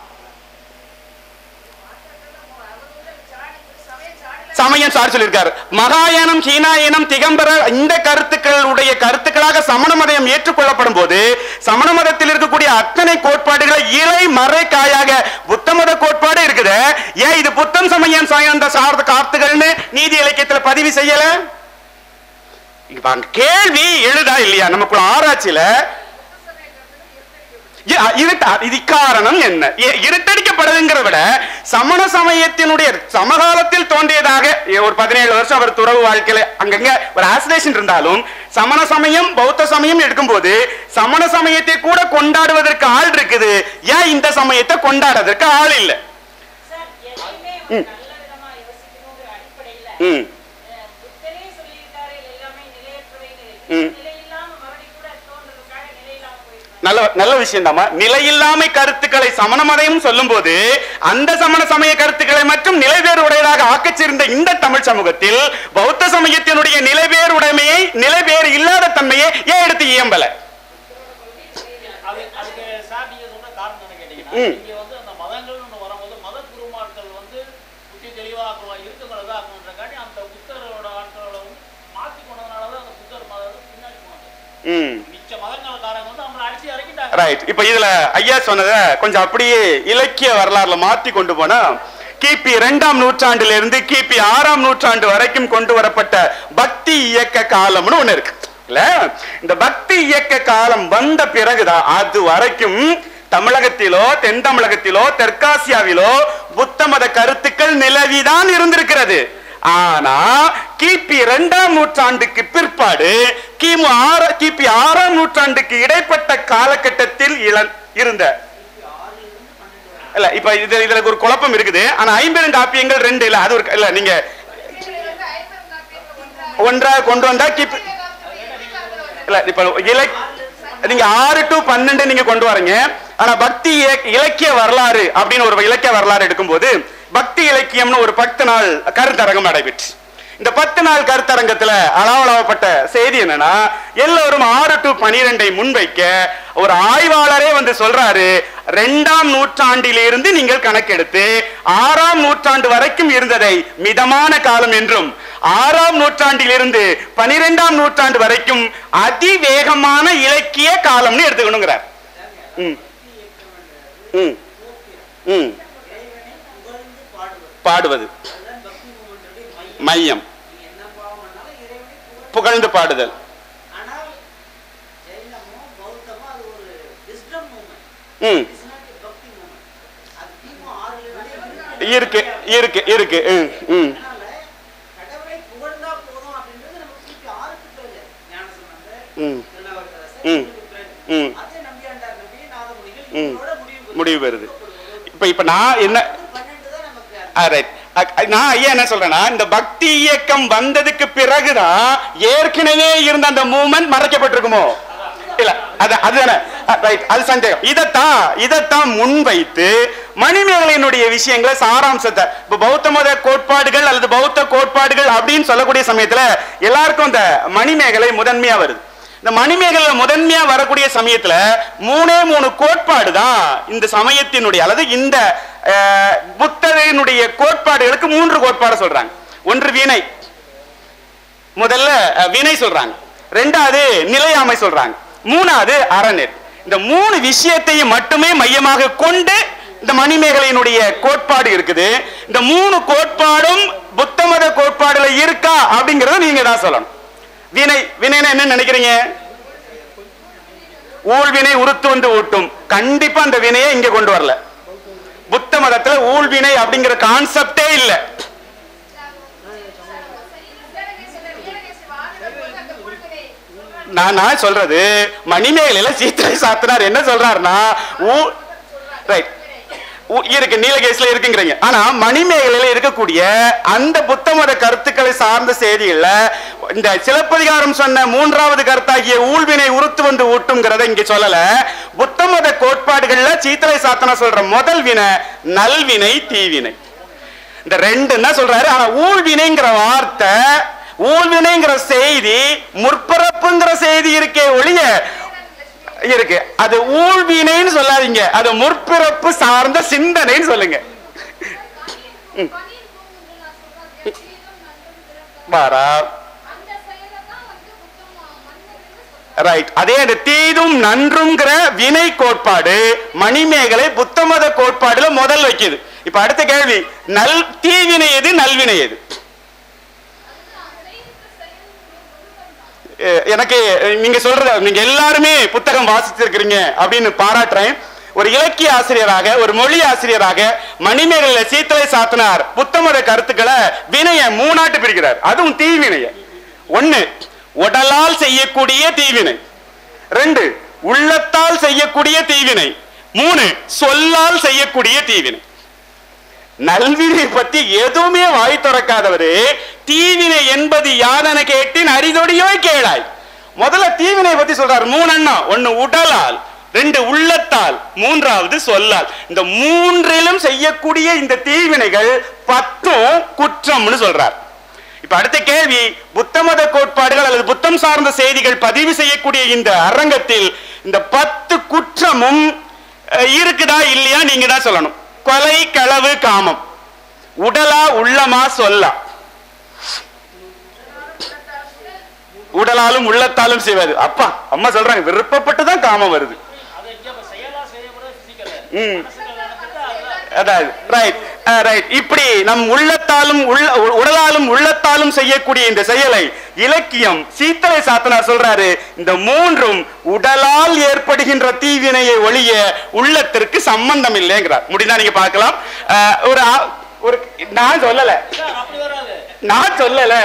சமயம் சார் சொல்லியிருக்காரு மகாயானம் சீனாயனம் திகம்பர இந்த கருத்துக்களுடைய கருத்துக்களாக சமண மதம் ஏற்றுக்கொள்ளப்படும் போது சமண மதத்தில் இருக்கக்கூடிய அத்தனை கோட்பாடுகளை இலை மறை காயாக புத்த மத கோட்பாடு இருக்குது ஏன் இது புத்தம் சமயம் சார்ந்த சார்ந்த கார்த்துகள்னு நீதி இலக்கியத்துல பதிவு செய்யல இப்ப அங்க கேள்வி எழுதா இல்லையா நமக்குள்ள ஆராய்ச்சியில இ- அ, இருட்ட இது காரணம் என்ன இ- இருட்டடிக்கப்படுதுங்கிறத விட சமண சமயத்தினுடைய சமகாலத்தில் தோன்றியதாக எ, ஒரு பதினேழு வருஷம் அவர் துறவு வாழ்க்கையில அங்கங்க ஒரு ஆசிலேஷன் இருந்தாலும் சமண சமயம் பௌத்த சமயம் எடுக்கும்போது சமண சமயத்தை கூட கொண்டாடுவதற்கு ஆள் இருக்குது ஏன் இந்த சமயத்தை கொண்டாடுறதுக்கு ஆள் இல்லை சார், எதையுமே ஒரு நல்ல விதமா யோசிக்கணுங்கிற அடிப்படையில, ம் அஹ், புத்தரே சொல்லியிருக்காரு, எல்லாமே நிலையற்றவைன்னு. ம். நிலையில்லாம மறுபடி கூட தோன்றதுக்காக நிலையில்லாம போயிருக்காரு. நல்ல நல்ல விஷயம் தாமா நிலையில்லாமை கருத்துக்களை சமண மதம் சொல்லும் போது அந்த சமண சமய கருத்துக்களை மற்றும் நிலைவேறு உடையதாக ஆக்கச்சிருந்த இந்த தமிழ் சமூகத்தில் பௌத்த சமயத்தினுடைய நிலைவேறு உடைமையை நிலைவேறு இல்லாத தன்மையை ஏன் எடுத்து இயம்பல அது அதுக்கு சார் நீங்க சொன்ன காரணம் என்ன கேட்டீங்கன்னா ம். இங்க வந்து அந்த மதங்கள்னு ஒண்ணு வரும்போது மத குருமார்கள் வந்து புத்தி தெளிவாக இருக்குங்கிறதா ஆக்கணுன்றக்காண்டி அந்த புத்தரோட ஆட்களோட வந்து மாத்தி கொண்டதுனாலதான் அந்த புத்தர் மதம் பின்னாடி போனது ம் மிச்ச மதங்கள்காரங்க வந்து நம்மளை அடிச்சு இறக்கிட்டாங்க ரைட் இப்ப இதுல ஐயா சொன்னத கொஞ்சம் அப்படியே இலக்கிய வரலாறுல மாத்தி கொண்டு போனா கிபி இரண்டாம் நூற்றாண்டில இருந்து கிபி ஆறாம் நூற்றாண்டு வரைக்கும் கொண்டு வரப்பட்ட பக்தி இயக்க காலம்னு ஒண்ணு இருக்கு இல்ல இந்த பக்தி இயக்க காலம் வந்த பிறகுதான் அது வரைக்கும் தமிழகத்திலோ தென் தமிழகத்திலோ தெற்காசியாவிலோ புத்த மத கருத்துக்கள் நிலவிதான் இருந்திருக்கிறது ஆனா கிபி இரண்டாம் நூற்றாண்டுக்கு பிற்பாடு கிமு ஆறு கிபி ஆறாம் நூற்றாண்டுக்கு இடைப்பட்ட காலகட்டத்தில் இள- இருந்த இல்ல இப்ப இது இதுல ஒரு குழப்பம் இருக்குது ஆனா ஐம்பெரும் காப்பியங்கள் ரெண்டு இல்ல அது ஒரு இல்ல நீங்க ஒன்றா கொண்டு வந்தா கிபி இல்ல இப்ப இலக் நீங்க ஆறு டு பன்னெண்டு நீங்க கொண்டு வரீங்க ஆனா பக்தி இலக்- இலக்கிய வரலாறு அப்படின்னு ஒரு இலக்கிய வரலாறு எடுக்கும்போது பக்தி இலக்கியம்னு ஒரு பத்து நாள் கருத்தரங்கம் நடைபெற்று இந்த பத்து நாள் கருத்தரங்கத்துல அளவளவப்பட்ட செய்தி என்னன்னா எல்லோரும் ஆறு டு பனிரெண்டை முன்வைக்க ஒரு ஆய்வாளரே வந்து சொல்றாரு ரெண்டாம் நூற்றாண்டிலிருந்து நீங்கள் கணக்கெடுத்து ஆறாம் நூற்றாண்டு வரைக்கும் இருந்ததை மிதமான காலம் என்றும் ஆறாம் நூற்றாண்டிலிருந்து பனிரெண்டாம் நூற்றாண்டு வரைக்கும் அதிவேகமான இலக்கிய காலம்னு எடுத்துக்கணுங்கிறார் ம் ம் ம் பாடுவது மையம் புகழ்ந்து பாடுதல் ஆனால் ஜெயினமோ பௌத்தமோ அது ஒரு wisdom movement. ம் It's not a bhakti movement. அது கிமு ஆறுல இருந்து இருக்கு இருக்கு இருக்கு ம் ம் அதனால கடவுளை புகழ்ந்தா போதும் அப்படின்றது நமக்கு திருப்பி ஆறுக்கு பிறகு ஞானசம்பந்தர், ம் திருநாவுக்கரசர், ம். திருக்குறள். ம் அதே நம்பியாண்டார் நம்பி, நாதமுனிகள் ம். இவங்களோட முடிவு பெறும். முடிவு பெறுது இப்ப இப்ப நான் என்ன வந்து பன்னெண்டு தான் நமக்கு ஆ, right. அ- அ- நான் ஐயா என்ன சொல்றேன்னா இந்த பக்தி இயக்கம் வந்ததுக்கு பிறகுதான் ஏற்கனவே இருந்த அந்த மூமெண்ட் மறைக்கப்பட்டிருக்குமோ இல்ல அது அதுதானே ரைட் அது சந்தேகம் இதத்தான் இதத்தான் முன்வைத்து மணிமேகலையினுடைய விஷயங்களை சாராம்சத்தை இப்ப பௌத்த மத கோட்பாடுகள் அல்லது பௌத்த கோட்பாடுகள் அப்படின்னு சொல்லக்கூடிய சமயத்துல எல்லாருக்கும் இந்த மணிமேகலை முதன்மையா வருது இந்த மணிமேகலை முதன்மையா வரக்கூடிய சமயத்துல மூணே மூணு கோட்பாடு தான் இந்த சமயத்தினுடைய அல்லது இந்த அஹ், புத்தரினுடைய கோட்பாடுகளுக்கு மூன்று கோட்பாடு சொல்றாங்க ஒன்று வினை முதல்ல அஹ், வினை சொல்றாங்க ரெண்டாவது நிலையாமை சொல்றாங்க மூணாவது அறநெறி இந்த மூணு விஷயத்தையும் மட்டுமே மையமாக கொண்டு இந்த மணிமேகலையினுடைய கோட்பாடு இருக்குது இந்த மூணு கோட்பாடும் புத்த மத கோட்பாடுல இருக்கா அப்படிங்கறத நீங்க தான் சொல்லணும் வினை வினைனா என்ன நினைக்கிறீங்க ஊழ்வினை உருத்து வந்து ஊட்டும் கண்டிப்பா அந்த வினையை இங்க கொண்டு வரல புத்த மதத்துல ஊழ்வினை அப்படிங்கிற கான்செப்டே இல்ல நான் நான் சொல்றது மணிமேகலையில சீத்தரை சாத்தனார் என்ன சொல்றாருன்னா ஊ ரைட் இருக்கு நீலகேஸ்ல இருக்குங்கிறீங்க ஆனா மணிமேகலையில இருக்கக்கூடிய அந்த புத்த மத கருத்துக்களை சார்ந்த செய்திகள்ல இந்த சிலப்பதிகாரம் சொன்ன மூன்றாவது கருத்தாகிய ஊழ்வினை உருத்து வந்து ஊட்டுங்கிறத இங்க சொல்லல புத்த மத கோட்பாடுகள்ல சீத்தலை சாத்தனா சொல்ற முதல் வினை நல்வினை தீவினை இந்த ரெண்டு என்ன சொல்றாரு ஆனா ஊழ்வினைங்கிற வார்த்தை ஊழ்வினைங்கிற செய்தி முற்பிறப்புங்கிற செய்தி இருக்கே ஒழிய இருக்கு அது ஊழ்வினைன்னு சொல்லாதீங்க அது முற்பிறப்பு சார்ந்த சிந்தனைன்னு சொல்லுங்க பாரா ரைட் அதே அந்த தீதும் நன்றுங்கிற வினை கோட்பாடு மணிமேகலை புத்த மத கோட்பாடுல முதல் வைக்குது இப்ப அடுத்த கேள்வி நல் தீவினை எது நல்வினை எது அஹ், எனக்கு அஹ், நீங்க சொல்ற நீங்க எல்லாருமே புத்தகம் வாசிச்சிருக்கிறீங்க அப்படின்னு பாராட்டுறேன் ஒரு இலக்கிய ஆசிரியராக ஒரு மொழி ஆசிரியராக மணிமேகல சீத்தலை சாத்தனார் புத்தமத கருத்துக்களை வினைய மூணாட்டு பிரிக்கிறார் அதுவும் தீவினைய ஒண்ணு உடலால் செய்யக்கூடிய தீவினை ரெண்டு உள்ளத்தால் செய்யக்கூடிய தீவினை மூணு சொல்லால் செய்யக்கூடிய தீவினை நல்வினை பத்தி எதுவுமே வாய் திறக்காதவரு தீவினை என்பது யாரென கேட்டின் அரிதொடியோ கேளாய் முதல்ல தீவினை பத்தி சொல்றாரு மூணு எண்ணம் ஒண்ணு உடலால் ரெண்டு உள்ளத்தால் மூன்றாவது சொல்லால் இந்த மூன்றிலும் செய்யக்கூடிய இந்த தீவினைகள் பத்தும் குற்றம்னு சொல்றார் இப்ப அடுத்த கேள்வி புத்தமத கோட்பாடுகள் அல்லது புத்தம் சார்ந்த செய்திகள் பதிவு செய்யக்கூடிய இந்த அரங்கத்தில் இந்த பத்து குற்றமும் அஹ், இருக்குதா இல்லையா நீங்க தான் சொல்லணும் கொலை களவு காமம் உடலா உள்ளமா சொல்லா உடலாலும் உள்ளத்தாலும் செய்வது அப்பா அம்மா சொல்றாங்க விருப்பப்பட்டு தான் காமம் வருது அதை இங்க இப்ப செயலா செய்யக்கூடாது பிசிக்கல் ம் மனசுல நடந்துட்டு அதுதான் அதாவது ரைட் ரைட் இப்படி நம் உள்ளத்தாலும் உள்ள உ- உடலாலும் உள்ளத்தாலும் செய்யக்கூடிய இந்த செயலை இலக்கியம் சீத்தலை சாத்தனார் சொல்றாரு இந்த மூன்றும் உடலால் ஏற்படுகின்ற தீவினையை ஒழிய உள்ளத்திற்கு சம்பந்தம் இல்லைங்கிறார் முடிந்தா நீங்க பார்க்கலாம் அஹ், ஒரு ஆ- ஒரு நான் சொல்லல சார் அப்படி வராது நான் சொல்லல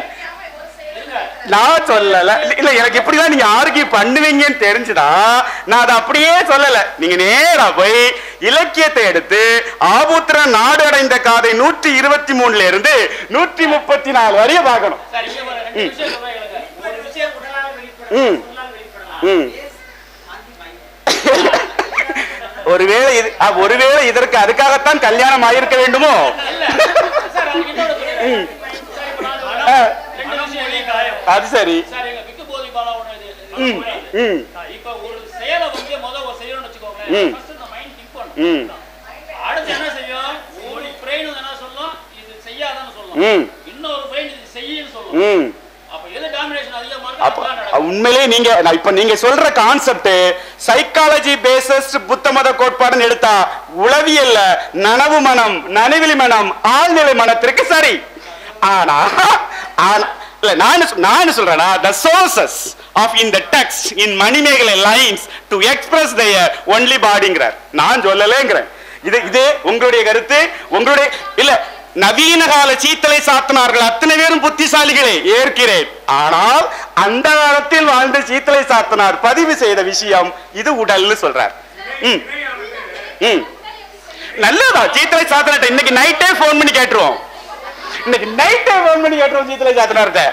நான் சொல்லல இல்ல, இல்ல எனக்கு இப்படிதான் நீங்க ஆர்கியூ பண்ணுவீங்கன்னு தெரிஞ்சுதா நான் அதை அப்படியே சொல்லல நீங்க நேரா போய் இலக்கியத்தை எடுத்து ஆபூத்திர நாடு அடைந்த காதை நூற்றி இருபத்தி மூணுல இருந்து நூற்றி முப்பத்தி நாலு வரைய பார்க்கணும் சார் இங்க பாரு, ரெண்டு விஷயம் சொல்றேன் கேளுங்க. ஒரு விஷயம் உடலால் வெளிப்படலாம் ம். சொல்லால் வெளிப்படலாம் ம் Yes, ஆந்தி மைண்ட். ஒருவேளை இது அ, ஒருவேளை இதற்கு அதுக்காகத்தான் கல்யாணம் ஆயிருக்க வேண்டுமோ சார் அதுக்கு இன்னொரு சொல்லிடுறேன். சார், இப்ப நான் ஆ, ரெண்டு விஷயம் வெளியே காயம். அது சரி சார், எங்க விக்கு போதி பாலாவோட இது ம் மனசுக்குள்ள. ம் ஆ, இப்ப ஒரு செயலை வந்து முத ஒரு செய்யணும்னு வச்சுக்கோங்களேன். ம். First இந்த mind think ம். பண்ணும். அடுத்து என்ன செய்யும் ஒரு brain என்ன சொல்லும் இது செய்யாதன்னு சொல்லும் ம் இன்னொரு brain இது செய்யுன்னு சொல்லும் ம் அப்ப எது டாமினேஷன் அதிகமா அப்ப இருக்கோ அதுதான் நடக்கும் உண்மையிலே நீங்க நான் இப்ப நீங்க சொல்ற கான்செப்ட் சைக்காலஜி பேசஸ்ட் புத்த மத கோட்பாடுன்னு எடுத்தா உளவியல்ல நனவு மனம் நனவிலி மனம் ஆழ்நிலை மனத்திற்கு சரி ஆனா ஆனா இல்ல நான் நான் சொல்றேனா the sources of in the text in Manimekalai lines to express their only bodyங்கிறார் நான் சொல்லலேங்கிறேன் இது இது உங்களுடைய கருத்து உங்களுடைய இல்ல நவீன கால சீத்தலை சாத்தனார்கள் அத்தனை பேரும் புத்திசாலிகளே ஏற்கிறேன் ஆனால் அந்த காலத்தில் வாழ்ந்த சீத்தலை சாத்தனார் பதிவு செய்த விஷயம் இது உடல்னு சொல்றார் ம் ம் நல்லதா சீத்தலை சாத்தனார்ட்ட இன்னைக்கு நைட்டே ஃபோன் பண்ணி கேட்டுருவோம் இன்னைக்கு நைட்டே ஃபோன் பண்ணி கேட்டுருவோம் சீத்தலை சாத்தனார்ட்ட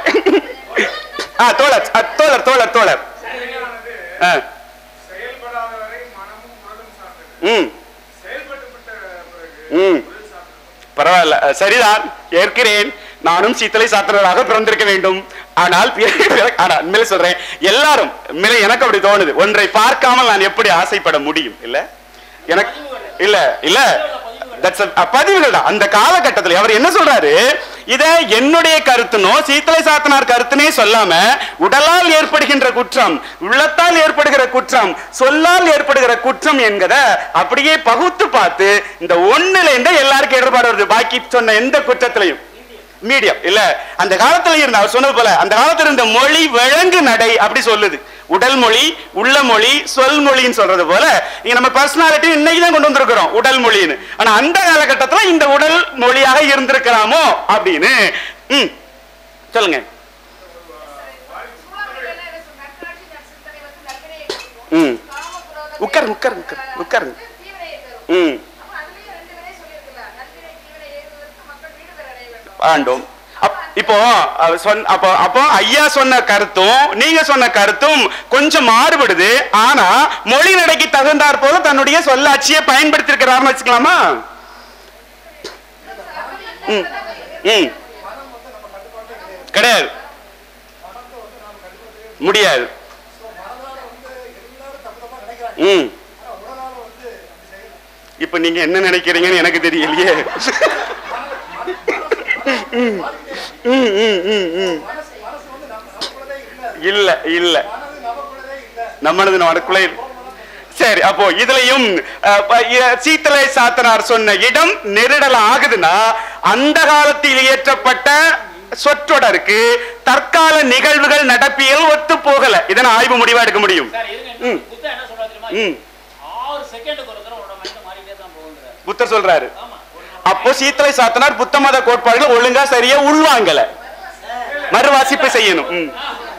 ஆ தோழர் ஆ, தோழர் தோழர் தோழர் ஆ செயல்படாத வரை மனமும் உடலும் சார்ந்தது ம் செயல்பட்டு விட்ட பிறகு ம் பரவாயில்ல அஹ், சரிதான் ஏற்கிறேன் நானும் சீத்தலை சாத்திரராக பிறந்திருக்க வேண்டும் ஆனால் பிறகு பிறகு- ஆனா உண்மையிலே சொல்றேன் எல்லாரும் உண்மையிலே எனக்கு அப்படி தோணுது ஒன்றை பார்க்காமல் நான் எப்படி ஆசைப்பட முடியும் இல்ல எனக்கு இல்ல இல்ல that's a- அ, பதிவுகள் தான் அந்த காலகட்டத்தில் அவர் என்ன சொல்றாரு இத என்னுடைய கருத்துனோ சீத்தலை சாத்தனார் கருத்துனே சொல்லாம உடலால் ஏற்படுகின்ற குற்றம் உள்ளத்தால் ஏற்படுகிற குற்றம் சொல்லால் ஏற்படுகிற குற்றம் என்கிறத அப்படியே பகுத்து பார்த்து இந்த ஒண்ணுல இருந்து எல்லாருக்கும் இடர்பாடு வருது பாக்கி சொன்ன எந்த குற்றத்திலையும் மீடியம் இல்ல அந்த காலத்துல இருந்த அவர் சொன்னது போல அந்த காலத்துல இருந்த மொழி விலங்கு நடை அப்படி சொல்லுது உடல் மொழி உள்ள மொழி சொல் மொழின்னு சொல்றது போல இங்க நம்ம பர்சனாலிட்டி இன்னைக்கு தான் கொண்டு வந்திருக்கிறோம் உடல் மொழின்னு ஆனா அந்த காலகட்டத்துல இந்த உடல் மொழியாக இருந்திருக்கலாமோ அப்படின்னு ம் சொல்லுங்க ம் உட்காருங்க உட்காருங்க உட்காருங்க உட்காருங்க ம் ஆண்டோம் அப்- இப்போ அவர் சொன்ன அப்போ அப்போ ஐயா சொன்ன கருத்தும் நீங்க சொன்ன கருத்தும் கொஞ்சம் மாறுபடுது ஆனா மொழி நடைக்கு தகுந்தாற் போல தன்னுடைய சொல்லாட்சியை பயன்படுத்தி இருக்கிறாருன்னு வச்சுக்கலாமா ம் ம் கிடையாது முடியாது ம் இப்ப நீங்க என்ன நினைக்கிறீங்கன்னு எனக்கு தெரியலையே ம், ம், ம், ம், ம். இல்ல இல்ல நம்மளது நமக்குள்ளே இல்ல. சரி அப்போ இதுலயும் அஹ், ப- இ- சீத்தலை சாத்தனார் சொன்ன இடம் நெருடல் ஆகுதுன்னா அந்த காலத்தில் இயற்றப்பட்ட சொற்றொடருக்கு தற்கால நிகழ்வுகள் நடப்பியல் ஒத்து போகல இதை நான் ஆய்வு முடிவா எடுக்க முடியும் சார் இருங்க ம். இன்னும் புத்தா என்ன சொல்றா தெரியுமா ம். ஆறு செகண்டுக்கு ஒரு தடவை உன்னோட மைண்ட் மாறிட்டே தான் போகுங்கிறார் புத்தர் சொல்றாரு ஆமா ஒரு அப்போ சீத்தலை சாத்தனார் புத்த மத கோட்பாடுகளை ஒழுங்கா சரியா உள்வாங்கல மறுவாசிப்பு செய்யணும் ம்.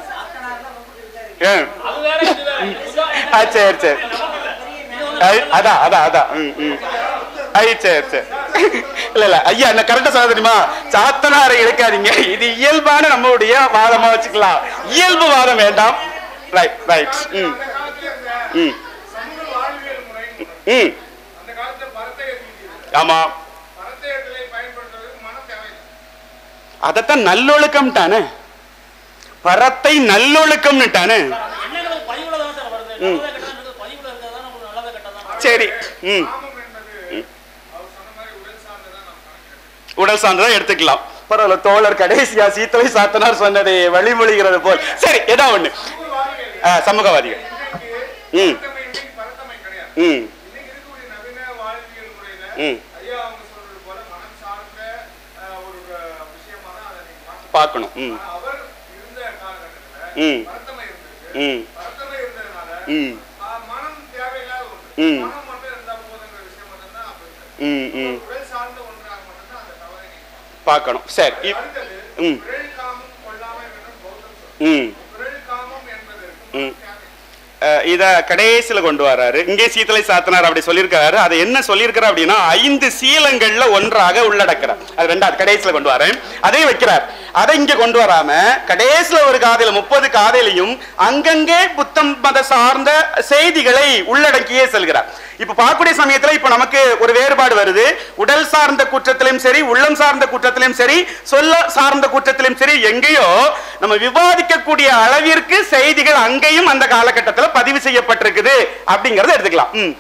ஏன்? அது வேற இது வேற புத்தா என்ன ஆ, சரி சரி ஐ- அதான் அதான் அதான் ம், ம். ஐ சரி சரி இல்ல இல்ல ஐயா என்ன கரெக்டா சொல்ல தெரியுமா சாத்தனாரை இழுக்காதீங்க இது இயல்பான நம்மளுடைய வாதமா வச்சுக்கலாம் இயல்பு வாதம் வேண்டாம் ரைட் ரைட் ம் அந்த காலத்துல இந்த ம் சமூக வாழ்வியல் முறை ம் அந்த காலத்துல பரத்தைய தீட்டி ஆமா பரத்தையத்திலே பயன்படுத்துறதுக்கு மனம் தேவையில்லை அதத்தான் நல்லொழுக்கம் தானே பரத்தை நல்லொழுக்கம்னுட்டானே அந்த எண்ணங்களுக்கு பதிவுல தான் சார் வருது நல்லதா கெட்டதா பதிவுல இருக்கிறது தான் உங்களுக்கு நல்லதா கெட்டதா சரி ம் காமம் என்பது அவர் சொன்ன மாதிரி உடல் சார்ந்ததான் நாம் கணக்கு உடல் சான்றதை எடுத்துக்கலாம் பரவாயில்ல தோழர் கடைசியா சீத்தலை சாத்தனார் சொன்னதை வழிமொழிகிறது போல் சரி ஏதா ஒண்ணு சமூக வாழ்வியல் ஆ, சமூகவாதிகள் ம் பரத்தமை இன்னைக்கு பரத்தமை கிடையாது ம் இன்னைக்கு இருக்கக்கூடிய நவீன வாழ்வியல் முறையில ம். ஐயா அவங்க சொல்றது போல மனம் சார்ந்த அஹ், ஒரு அஹ், விஷயமா தான் அதை நீங்க பார்க்கணும். பார்க்கணும் ம் ஆனா அவர் இருந்த காலகட்டத்துல ம் பரத்தமை இருந்திருக்கு ம் பரத்தமை இருந்ததுனால ம் ஆஹ், மனம் தேவையில்லாத ஒன்று ம். மனம் மட்டும் இருந்தா போதுங்கிற விஷயம் மட்டும் தான் அப்ப இருக்கு ம் ம் உடல் சார்ந்த ஒன்றாக மட்டும்தான் அந்த தவறை நீங்க பார்க்கணும். பார்க்கணும் சரி இ- அடுத்தது ம். பிறழ் காமம் கொள்ளாமை வேண்டும் பௌத்தம் சொல்லும் ம் பிறழ் காமம் என்பதற்கு ம். மனம் தேவை அஹ் இத கடைசியில கொண்டு வராரு இங்கே சீத்தலை சாத்தனார் அப்படி சொல்லியிருக்காரு அதை என்ன சொல்லியிருக்கிறார் அப்படின்னா ஐந்து சீலங்கள்ல ஒன்றாக உள்ளடக்கிறார் அது ரெண்டாவது கடைசியில கொண்டு வரேன் அதை வைக்கிறார் அதை இங்க கொண்டு வராம கடைசியில ஒரு காதையில முப்பது காதையிலையும் அங்கங்கே புத்தம் மத சார்ந்த செய்திகளை உள்ளடக்கியே செல்கிறார் இப்ப பார்க்கக்கூடிய சமயத்துல இப்ப நமக்கு ஒரு வேறுபாடு வருது உடல் சார்ந்த குற்றத்திலும் சரி உள்ளம் சார்ந்த குற்றத்திலும் சரி சொல்ல சார்ந்த குற்றத்திலும் சரி எங்கேயோ நம்ம விவாதிக்கக்கூடிய அளவிற்கு செய்திகள் அங்கேயும் அந்த காலகட்டத்தில் பதிவு செய்யப்பட்டிருக்குது அப்படிங்கறத எடுத்துக்கலாம் ம்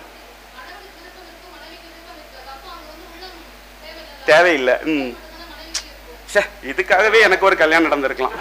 தேவையில்லை ம் ச்சே, இதுக்காகவே எனக்கு ஒரு கல்யாணம் நடந்திருக்கலாம்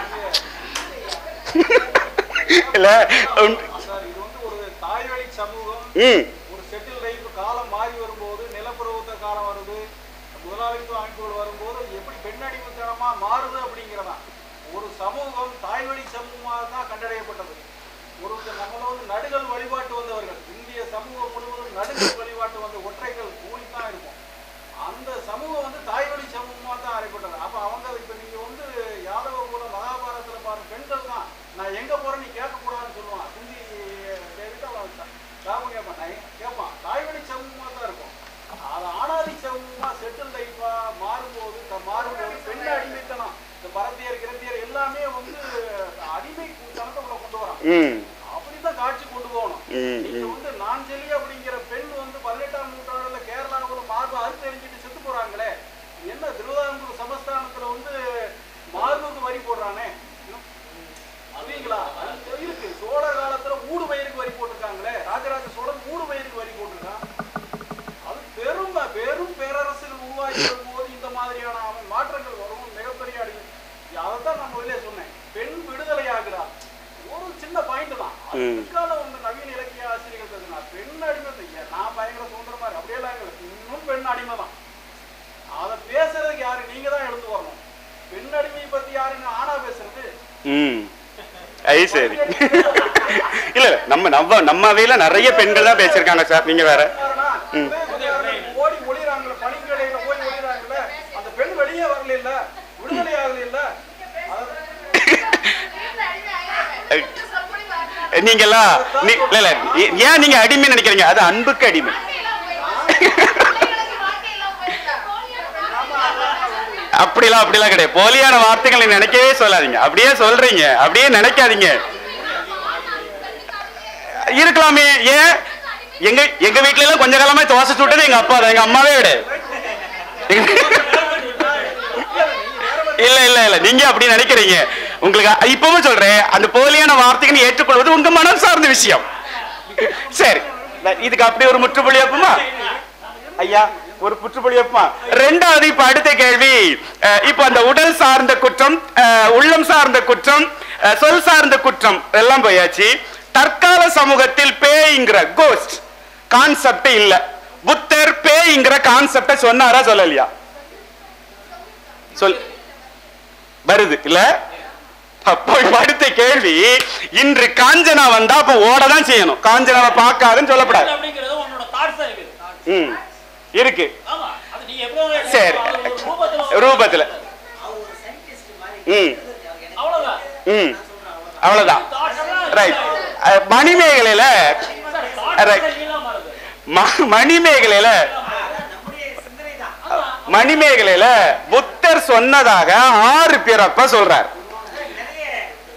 இல்ல உம், சார் இது வந்து ஒரு தாய்வழி சமூகம் ம் ஒரு செட்டில் லைஃப் காலம் மாறி வரும்போது நிலப்பிரபுத்த காலம் வருது முதலாளித்துவ அமைப்புகள் வரும்போது எப்படி பெண்ணடிமைத்தனமா மாறுது அப்படிங்கிறதான் ஒரு சமூகம் தாய்வழி சமூகமாக தான் கண்டறியப்பட்டது ஒரு நம்மள வந்து நடுகள் வழிபாட்டு வந்தவர்கள் இந்திய சமூகம் முழுவதும் நடுகள் வழிபாட்டு வந்த ஒற்றைகள் கூலி தான் இருக்கும் அந்த சமூகம் வந்து தாய்வழி சமூகமா தான் அறியப்பட்டது அப்ப அவங்க இப்ப நீங்க வந்து யாதவ குல மகாபாரதத்துல பாருங்க பெண்கள் தான் நான் எங்க போறேன் நீ கேட்க கூடாதுன்னு சொல்லுவான் சிந்தி கேட்டு அவன் காமம் கேட்பான் நான் கேட்பான் தாய்வழி சமூகமா தான் இருக்கும் அது ஆணாதி சமூகமா செட்டில் லைஃபா மாறும்போது த- மாறும்போது பெண் அடிமைத்தனம் இந்த பரத்தியர் கிரத்தியர் எல்லாமே வந்து அடிமை கூட்டணத்தை உள்ள கொண்டு வரான் ம் அப்படித்தான் காட்சி கொண்டு போகணும் ம், நீங்க ம். வந்து நாஞ்சலி அப்படிங்கிற பெண் வந்து பதினெட்டாம் நூற்றாண்டுல கேரளாவுல மார்பு அறுத்து எரிஞ்சிட்டு செத்து போறாங்களே என்ன திருவிதாங்கூர் சமஸ்தானத்துல வந்து மார்புக்கு வரி போடுறானே அப்படிங்களா அது இருக்கு சோழ காலத்துல ஊடு பயிருக்கு வரி போட்டிருக்காங்களே ராஜராஜ சோழன் ஊடு பயிருக்கு வரி போட்டிருக்கான் அது பெரும் பெரும் பேரரசுகள் உருவாகி வரும்போது இந்த மாதிரியான அவன் மாற்றங்கள் வரும் மிகப்பெரிய அடி அதைத்தான் நம்ம வெளியே சொன்னேன் பெண் விடுதலை ஆகுறா ஒரு சின்ன பாயிண்ட் தான் அதுக்கான ஒன்று நவீன இலக்கிய ஆசிரியர்கள் பேசுனா பெண் அடிமை ஐயா, நான் பயங்கர சுதந்திரமா இருக்கு அப்படியெல்லாம் இல்லை இன்னும் பெண் அடிமை தான் அதை பேசுறதுக்கு யாரு நீங்க தான் எடுத்து வரணும் பெண் அடிமையை பத்தி யாருங்க ஆணா பேசுறது ம் ஐ சரி இல்ல இல்ல நம்ம நம்ம நம்ம அவையில நிறைய பெண்கள் தான் பேசியிருக்காங்க சார் நீங்க வேற காரணம், உதயகுமாரன் ஓடி ஒளிறாங்கல்ல பனிக்கடையில போய் ஒளிறாங்கல்ல அந்த பெண் வெளியே வரல இல்ல விடுதலை ஆகல இல்ல நீங்க எல்லாம் நீ- இல்ல இல்ல ஏ- ஏன் நீங்க அடிமை நினைக்கிறீங்க அது அன்புக்கு அடிமை அப்படிலாம் அப்படிலாம் கிடையாது போலியான வார்த்தைகளை நினைக்கவே சொல்லாதீங்க அப்படியே சொல்றீங்க அப்படியே நினைக்காதீங்க இருக்கலாமே ஏன் எங்க எங்க வீட்ல எல்லாம் கொஞ்ச காலமா தோசை சுட்டது எங்க அப்பா தான் எங்க அம்மாவே விட இல்ல இல்ல இல்ல நீங்க அப்படி நினைக்கிறீங்க உங்களுக்கு அ- இப்பவும் சொல்றேன் அந்த போலியான வார்த்தைகளை ஏற்றுக்கொள்வது உங்க மனம் சார்ந்த விஷயம் சரி நான் இதுக்கு அப்படி ஒரு முற்றுப்புள்ளி வைப்போமா ஐயா ஒரு முற்றுப்புள்ளி வைப்போமா ரெண்டாவது இப்ப அடுத்த கேள்வி அஹ், இப்ப அந்த உடல் சார்ந்த குற்றம் அஹ், உள்ளம் சார்ந்த குற்றம் அஹ், சொல் சார்ந்த குற்றம் எல்லாம் போயாச்சு தற்கால சமூகத்தில் பேய்ங்கிற கோஸ்ட் கான்செப்ட் இல்ல புத்தர் பேய்ங்கிற கான்செப்ட சொன்னாரா சொல்லலையா சொல் வருது இல்ல அப்போ இப்ப அடுத்த கேள்வி இன்று காஞ்சனா வந்தா அப்ப ஓட தான் செய்யணும் காஞ்சனாவை பார்க்காதுன்னு சொல்லப்படாது அப்படிங்கிறது உன்னோட தாட்ஸா இருக்குது ம் இருக்கு ஆமா அது நீ எப்போ சரி. அது ஒரு ரூபத்துல ரூபத்துல அவர் ஒரு சயின்டிஸ்ட் மாதிரி ம் அவ்வளவுதான் ம் அவ்வளவுதான் தாட்ஸ் எல்லாம் ரைட் மணிமேகலையில சார், thoughts Right. எல்லாம் இல்லாம இருக்கு. ம- மணிமேகலையில அதான் நம்முடைய சிந்தனை தான் மணிமேகலையில புத்தர் சொன்னதாக ஆறு பிறப்ப சொல்றார் நிறைய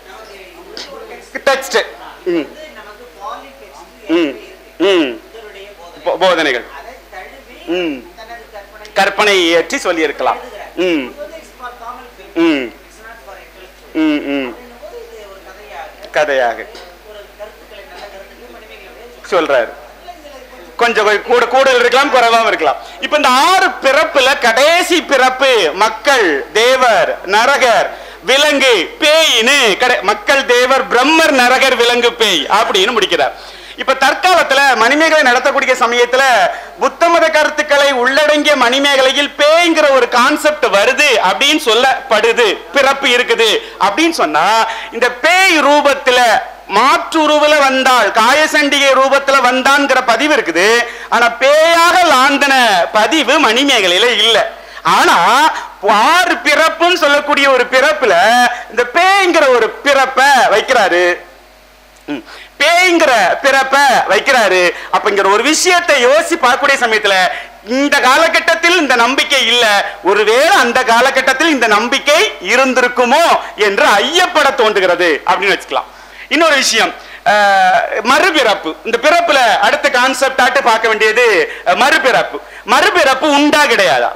நமக்கு ஒரு text டெக்ஸ்ட் ம் வந்து நமக்கு பாலி டெக்ஸ்ட் ம் ம் புத்தருடைய போதனை போ- போதனைகள் அதை தழுவி ம் தனது கற்பனை கற்பனையை ஏற்றி சொல்லியிருக்கலாம் ம் புத்தர்ஸ் பார்க்காமல் ம் இட்ஸ் நாட் ஃபார் இன்டெலெக்சுவல் ம் ம் அப்படின்னும் போது இது ஒரு கதையாக கதையாக ஒரு கருத்துக்களை நல்ல கருத்துக்களை மணிமேகலை சொல்றாரு கொஞ்சம் கொ- கூட கூடுதல் இருக்கலாம் குறைவாம இருக்கலாம் இப்ப இந்த ஆறு பிறப்புல கடைசி பிறப்பு மக்கள் தேவர் நரகர் விலங்கு பேயின்னு கடை மக்கள் தேவர் பிரம்மர் நரகர் விலங்கு பேய் அப்படின்னு முடிக்கிறார் இப்ப தற்காலத்துல மணிமேகலை நடத்தக்கூடிய சமயத்துல புத்த மத கருத்துக்களை உள்ளடங்கிய மணிமேகலையில் பேய்ங்கிற ஒரு கான்செப்ட் வருது அப்படின்னு சொல்லப்படுது பிறப்பு இருக்குது அப்படின்னு சொன்னா இந்த பேய் ரூபத்துல மாற்று உருவுல வந்தாள் காயசண்டிகை ரூபத்துல வந்தான்ங்கிற பதிவு இருக்குது ஆனா பேயாக லாந்தன பதிவு மணிமேகலையில இல்ல ஆனா ஆறு பிறப்புன்னு சொல்லக்கூடிய ஒரு பிறப்புல இந்த பேய்ங்கிற ஒரு பிறப்ப வைக்கிறாரு ம். பேய்ங்கிற பிறப்ப வைக்கிறாரு அப்பங்கிற ஒரு விஷயத்தை யோசி பார்க்கக்கூடிய சமயத்துல இந்த காலகட்டத்தில் இந்த நம்பிக்கை இல்ல ஒருவேளை அந்த காலகட்டத்தில் இந்த நம்பிக்கை இருந்திருக்குமோ என்று ஐயப்பட தோன்றுகிறது அப்படின்னு வச்சுக்கலாம் இன்னொரு விஷயம் அஹ், மறுபிறப்பு இந்த பிறப்புல அடுத்த கான்செப்ட் ஆட்டு பார்க்க வேண்டியது அஹ், மறுபிறப்பு மறுபிறப்பு உண்டா கிடையாதா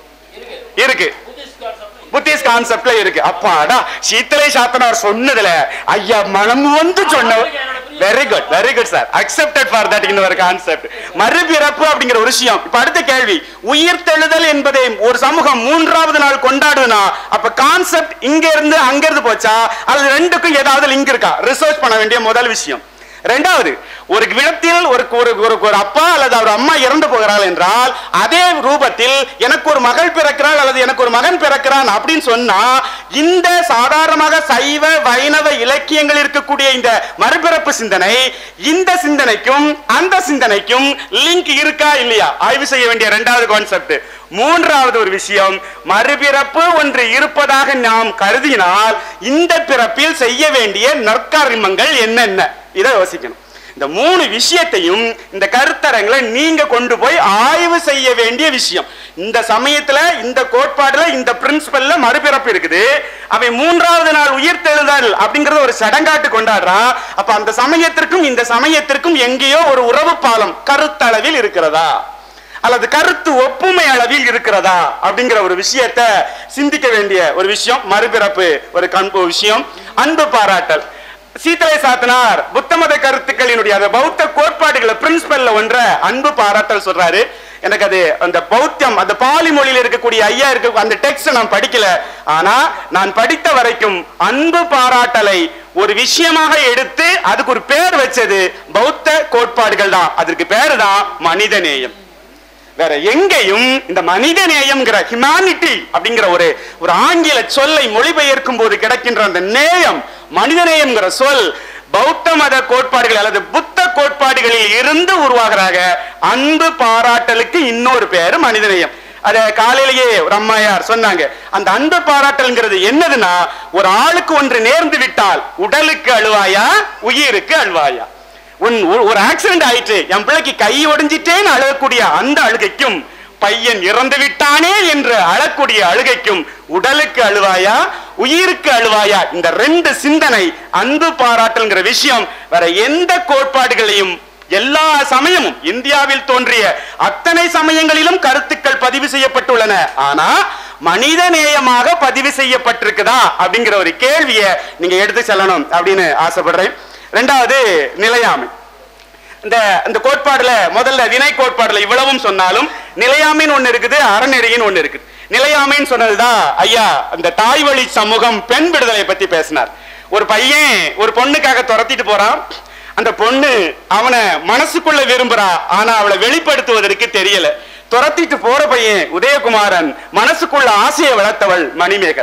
இருக்கு புத்திஸ்ட் கான்செப்ட் புத்திஸ்ட் கான்செப்ட்ல இருக்கு அப்பாடா சீத்தலை சாத்தனார் சொன்னதுல ஐயா மனம் வந்து சொன்ன very good very good sir accepted for that இன்னொரு கான்செப்ட் மறுபிறப்பு அப்படிங்கிற ஒரு விஷயம் இப்ப அடுத்த கேள்வி உயிர் தெழுதல் என்பதை ஒரு சமூகம் மூன்றாவது நாள் கொண்டாடுதுன்னா அப்ப கான்செப்ட் இங்க இருந்து அங்க இருந்து போச்சா அல்லது ரெண்டுக்கும் ஏதாவது லிங்க் இருக்கா ரிசர்ச் பண்ண வேண்டிய முதல் விஷயம் ரெண்டாவது ஒரு விடத்தில் ஒரு ஒரு ஒரு ஒரு அப்பா அல்லது அவர் அம்மா இறந்து போகிறாள் என்றால் அதே ரூபத்தில் எனக்கு ஒரு மகள் பிறக்கிறாள் அல்லது எனக்கு ஒரு மகன் பிறக்கிறான் அப்படின்னு சொன்னா இந்த சாதாரணமாக சைவ வைணவ இலக்கியங்கள் இருக்கக்கூடிய இந்த மறுபிறப்பு சிந்தனை இந்த சிந்தனைக்கும் அந்த சிந்தனைக்கும் லிங்க் இருக்கா இல்லையா ஆய்வு செய்ய வேண்டிய இரண்டாவது கான்செப்ட் மூன்றாவது ஒரு விஷயம் மறுபிறப்பு ஒன்று இருப்பதாக நாம் கருதினால் இந்த பிறப்பில் செய்ய வேண்டிய நற்காரியங்கள் என்னென்ன இதை யோசிக்கணும் இந்த மூணு விஷயத்தையும் இந்த கருத்தரங்களை நீங்க கொண்டு போய் ஆய்வு செய்ய வேண்டிய விஷயம் இந்த சமயத்துல இந்த கோட்பாடுல இந்த பிரின்சிபல்ல மறுபிறப்பு இருக்குது அவன் மூன்றாவது நாள் உயிர் தெழுதல் அப்படிங்கறத ஒரு சடங்காட்டு கொண்டாடுறான் அப்ப அந்த சமயத்திற்கும் இந்த சமயத்திற்கும் எங்கேயோ ஒரு உறவு பாலம் கருத்தளவில் இருக்கிறதா அல்லது கருத்து ஒப்புமை அளவில் இருக்கிறதா அப்படிங்கிற ஒரு விஷயத்தை சிந்திக்க வேண்டிய ஒரு விஷயம் மறுபிறப்பு ஒரு கண்பு விஷயம் அன்பு பாராட்டல் சீத்தலை சாத்தனார் புத்த மத கருத்துக்களினுடைய அந்த பௌத்த கோட்பாடுகளை பிரின்சிபல்ல ஒன்ற அன்பு பாராட்டல் சொல்றாரு எனக்கு அது அந்த பௌத்தம் அந்த பாலி மொழியில இருக்கக்கூடிய ஐயா இருக்க அந்த டெக்ஸ்ட் நான் படிக்கல ஆனா நான் படித்த வரைக்கும் அன்பு பாராட்டலை ஒரு விஷயமாக எடுத்து அதுக்கு ஒரு பேர் வச்சது பௌத்த கோட்பாடுகள் தான் அதற்கு பேரு தான் மனிதநேயம் வேற எங்கேயும் இந்த மனித நேயம்ங்கிற ஹியூமானிட்டி அப்படிங்கிற ஒரு ஒரு ஆங்கில சொல்லை மொழிபெயர்க்கும் போது கிடைக்கின்ற அந்த நேயம் மனித நேயம்ங்கிற சொல் பௌத்த மத கோட்பாடுகள் அல்லது புத்த கோட்பாடுகளில் இருந்து உருவாகிறாக அன்பு பாராட்டலுக்கு இன்னொரு பேரு மனிதநேயம் அத காலையிலேயே ஒரு அம்மையார் சொன்னாங்க அந்த அன்பு பாராட்டல்ங்கிறது என்னதுன்னா ஒரு ஆளுக்கு ஒன்று நேர்ந்து விட்டால் உடலுக்கு அழுவாயா உயிருக்கு அழுவாயா உன் ஒரு- ஒரு ஆக்சிடென்ட் ஆயிற்று என் பிள்ளைக்கு கை ஒடிஞ்சிட்டேன்னு அழக்கூடிய அந்த அழுகைக்கும் பையன் இறந்து விட்டானே என்று அழக்கூடிய அழுகைக்கும் உடலுக்கு அழுவாயா உயிருக்கு அழுவாயா இந்த ரெண்டு சிந்தனை அன்பு பாராட்டல்ங்கிற விஷயம் வேற எந்த கோட்பாடுகளையும் எல்லா சமயமும் இந்தியாவில் தோன்றிய அத்தனை சமயங்களிலும் கருத்துக்கள் பதிவு செய்யப்பட்டுள்ளன ஆனா மனித நேயமாக பதிவு செய்யப்பட்டிருக்குதா அப்படிங்கிற ஒரு கேள்வியை நீங்க எடுத்து செல்லணும் அப்படின்னு ஆசைப்படுறேன் ரெண்டாவது நிலையாமை இந்த இந்த கோட்பாடுல முதல்ல வினை கோட்பாடுல இவ்வளவும் சொன்னாலும் நிலையாமைன்னு ஒண்ணு இருக்குது அறநெறின்னு ஒண்ணு இருக்குது நிலையாமைன்னு சொன்னதுதான் ஐயா இந்த தாய் வழி சமூகம் பெண் விடுதலை பத்தி பேசினார் ஒரு பையன் ஒரு பொண்ணுக்காக துரத்திட்டு போறான் அந்த பொண்ணு அவனை மனசுக்குள்ள விரும்புறா ஆனா அவளை வெளிப்படுத்துவதற்கு தெரியல துரத்திட்டு போற பையன் உதயகுமாரன் மனசுக்குள்ள ஆசையை வளர்த்தவள் மணிமேகலை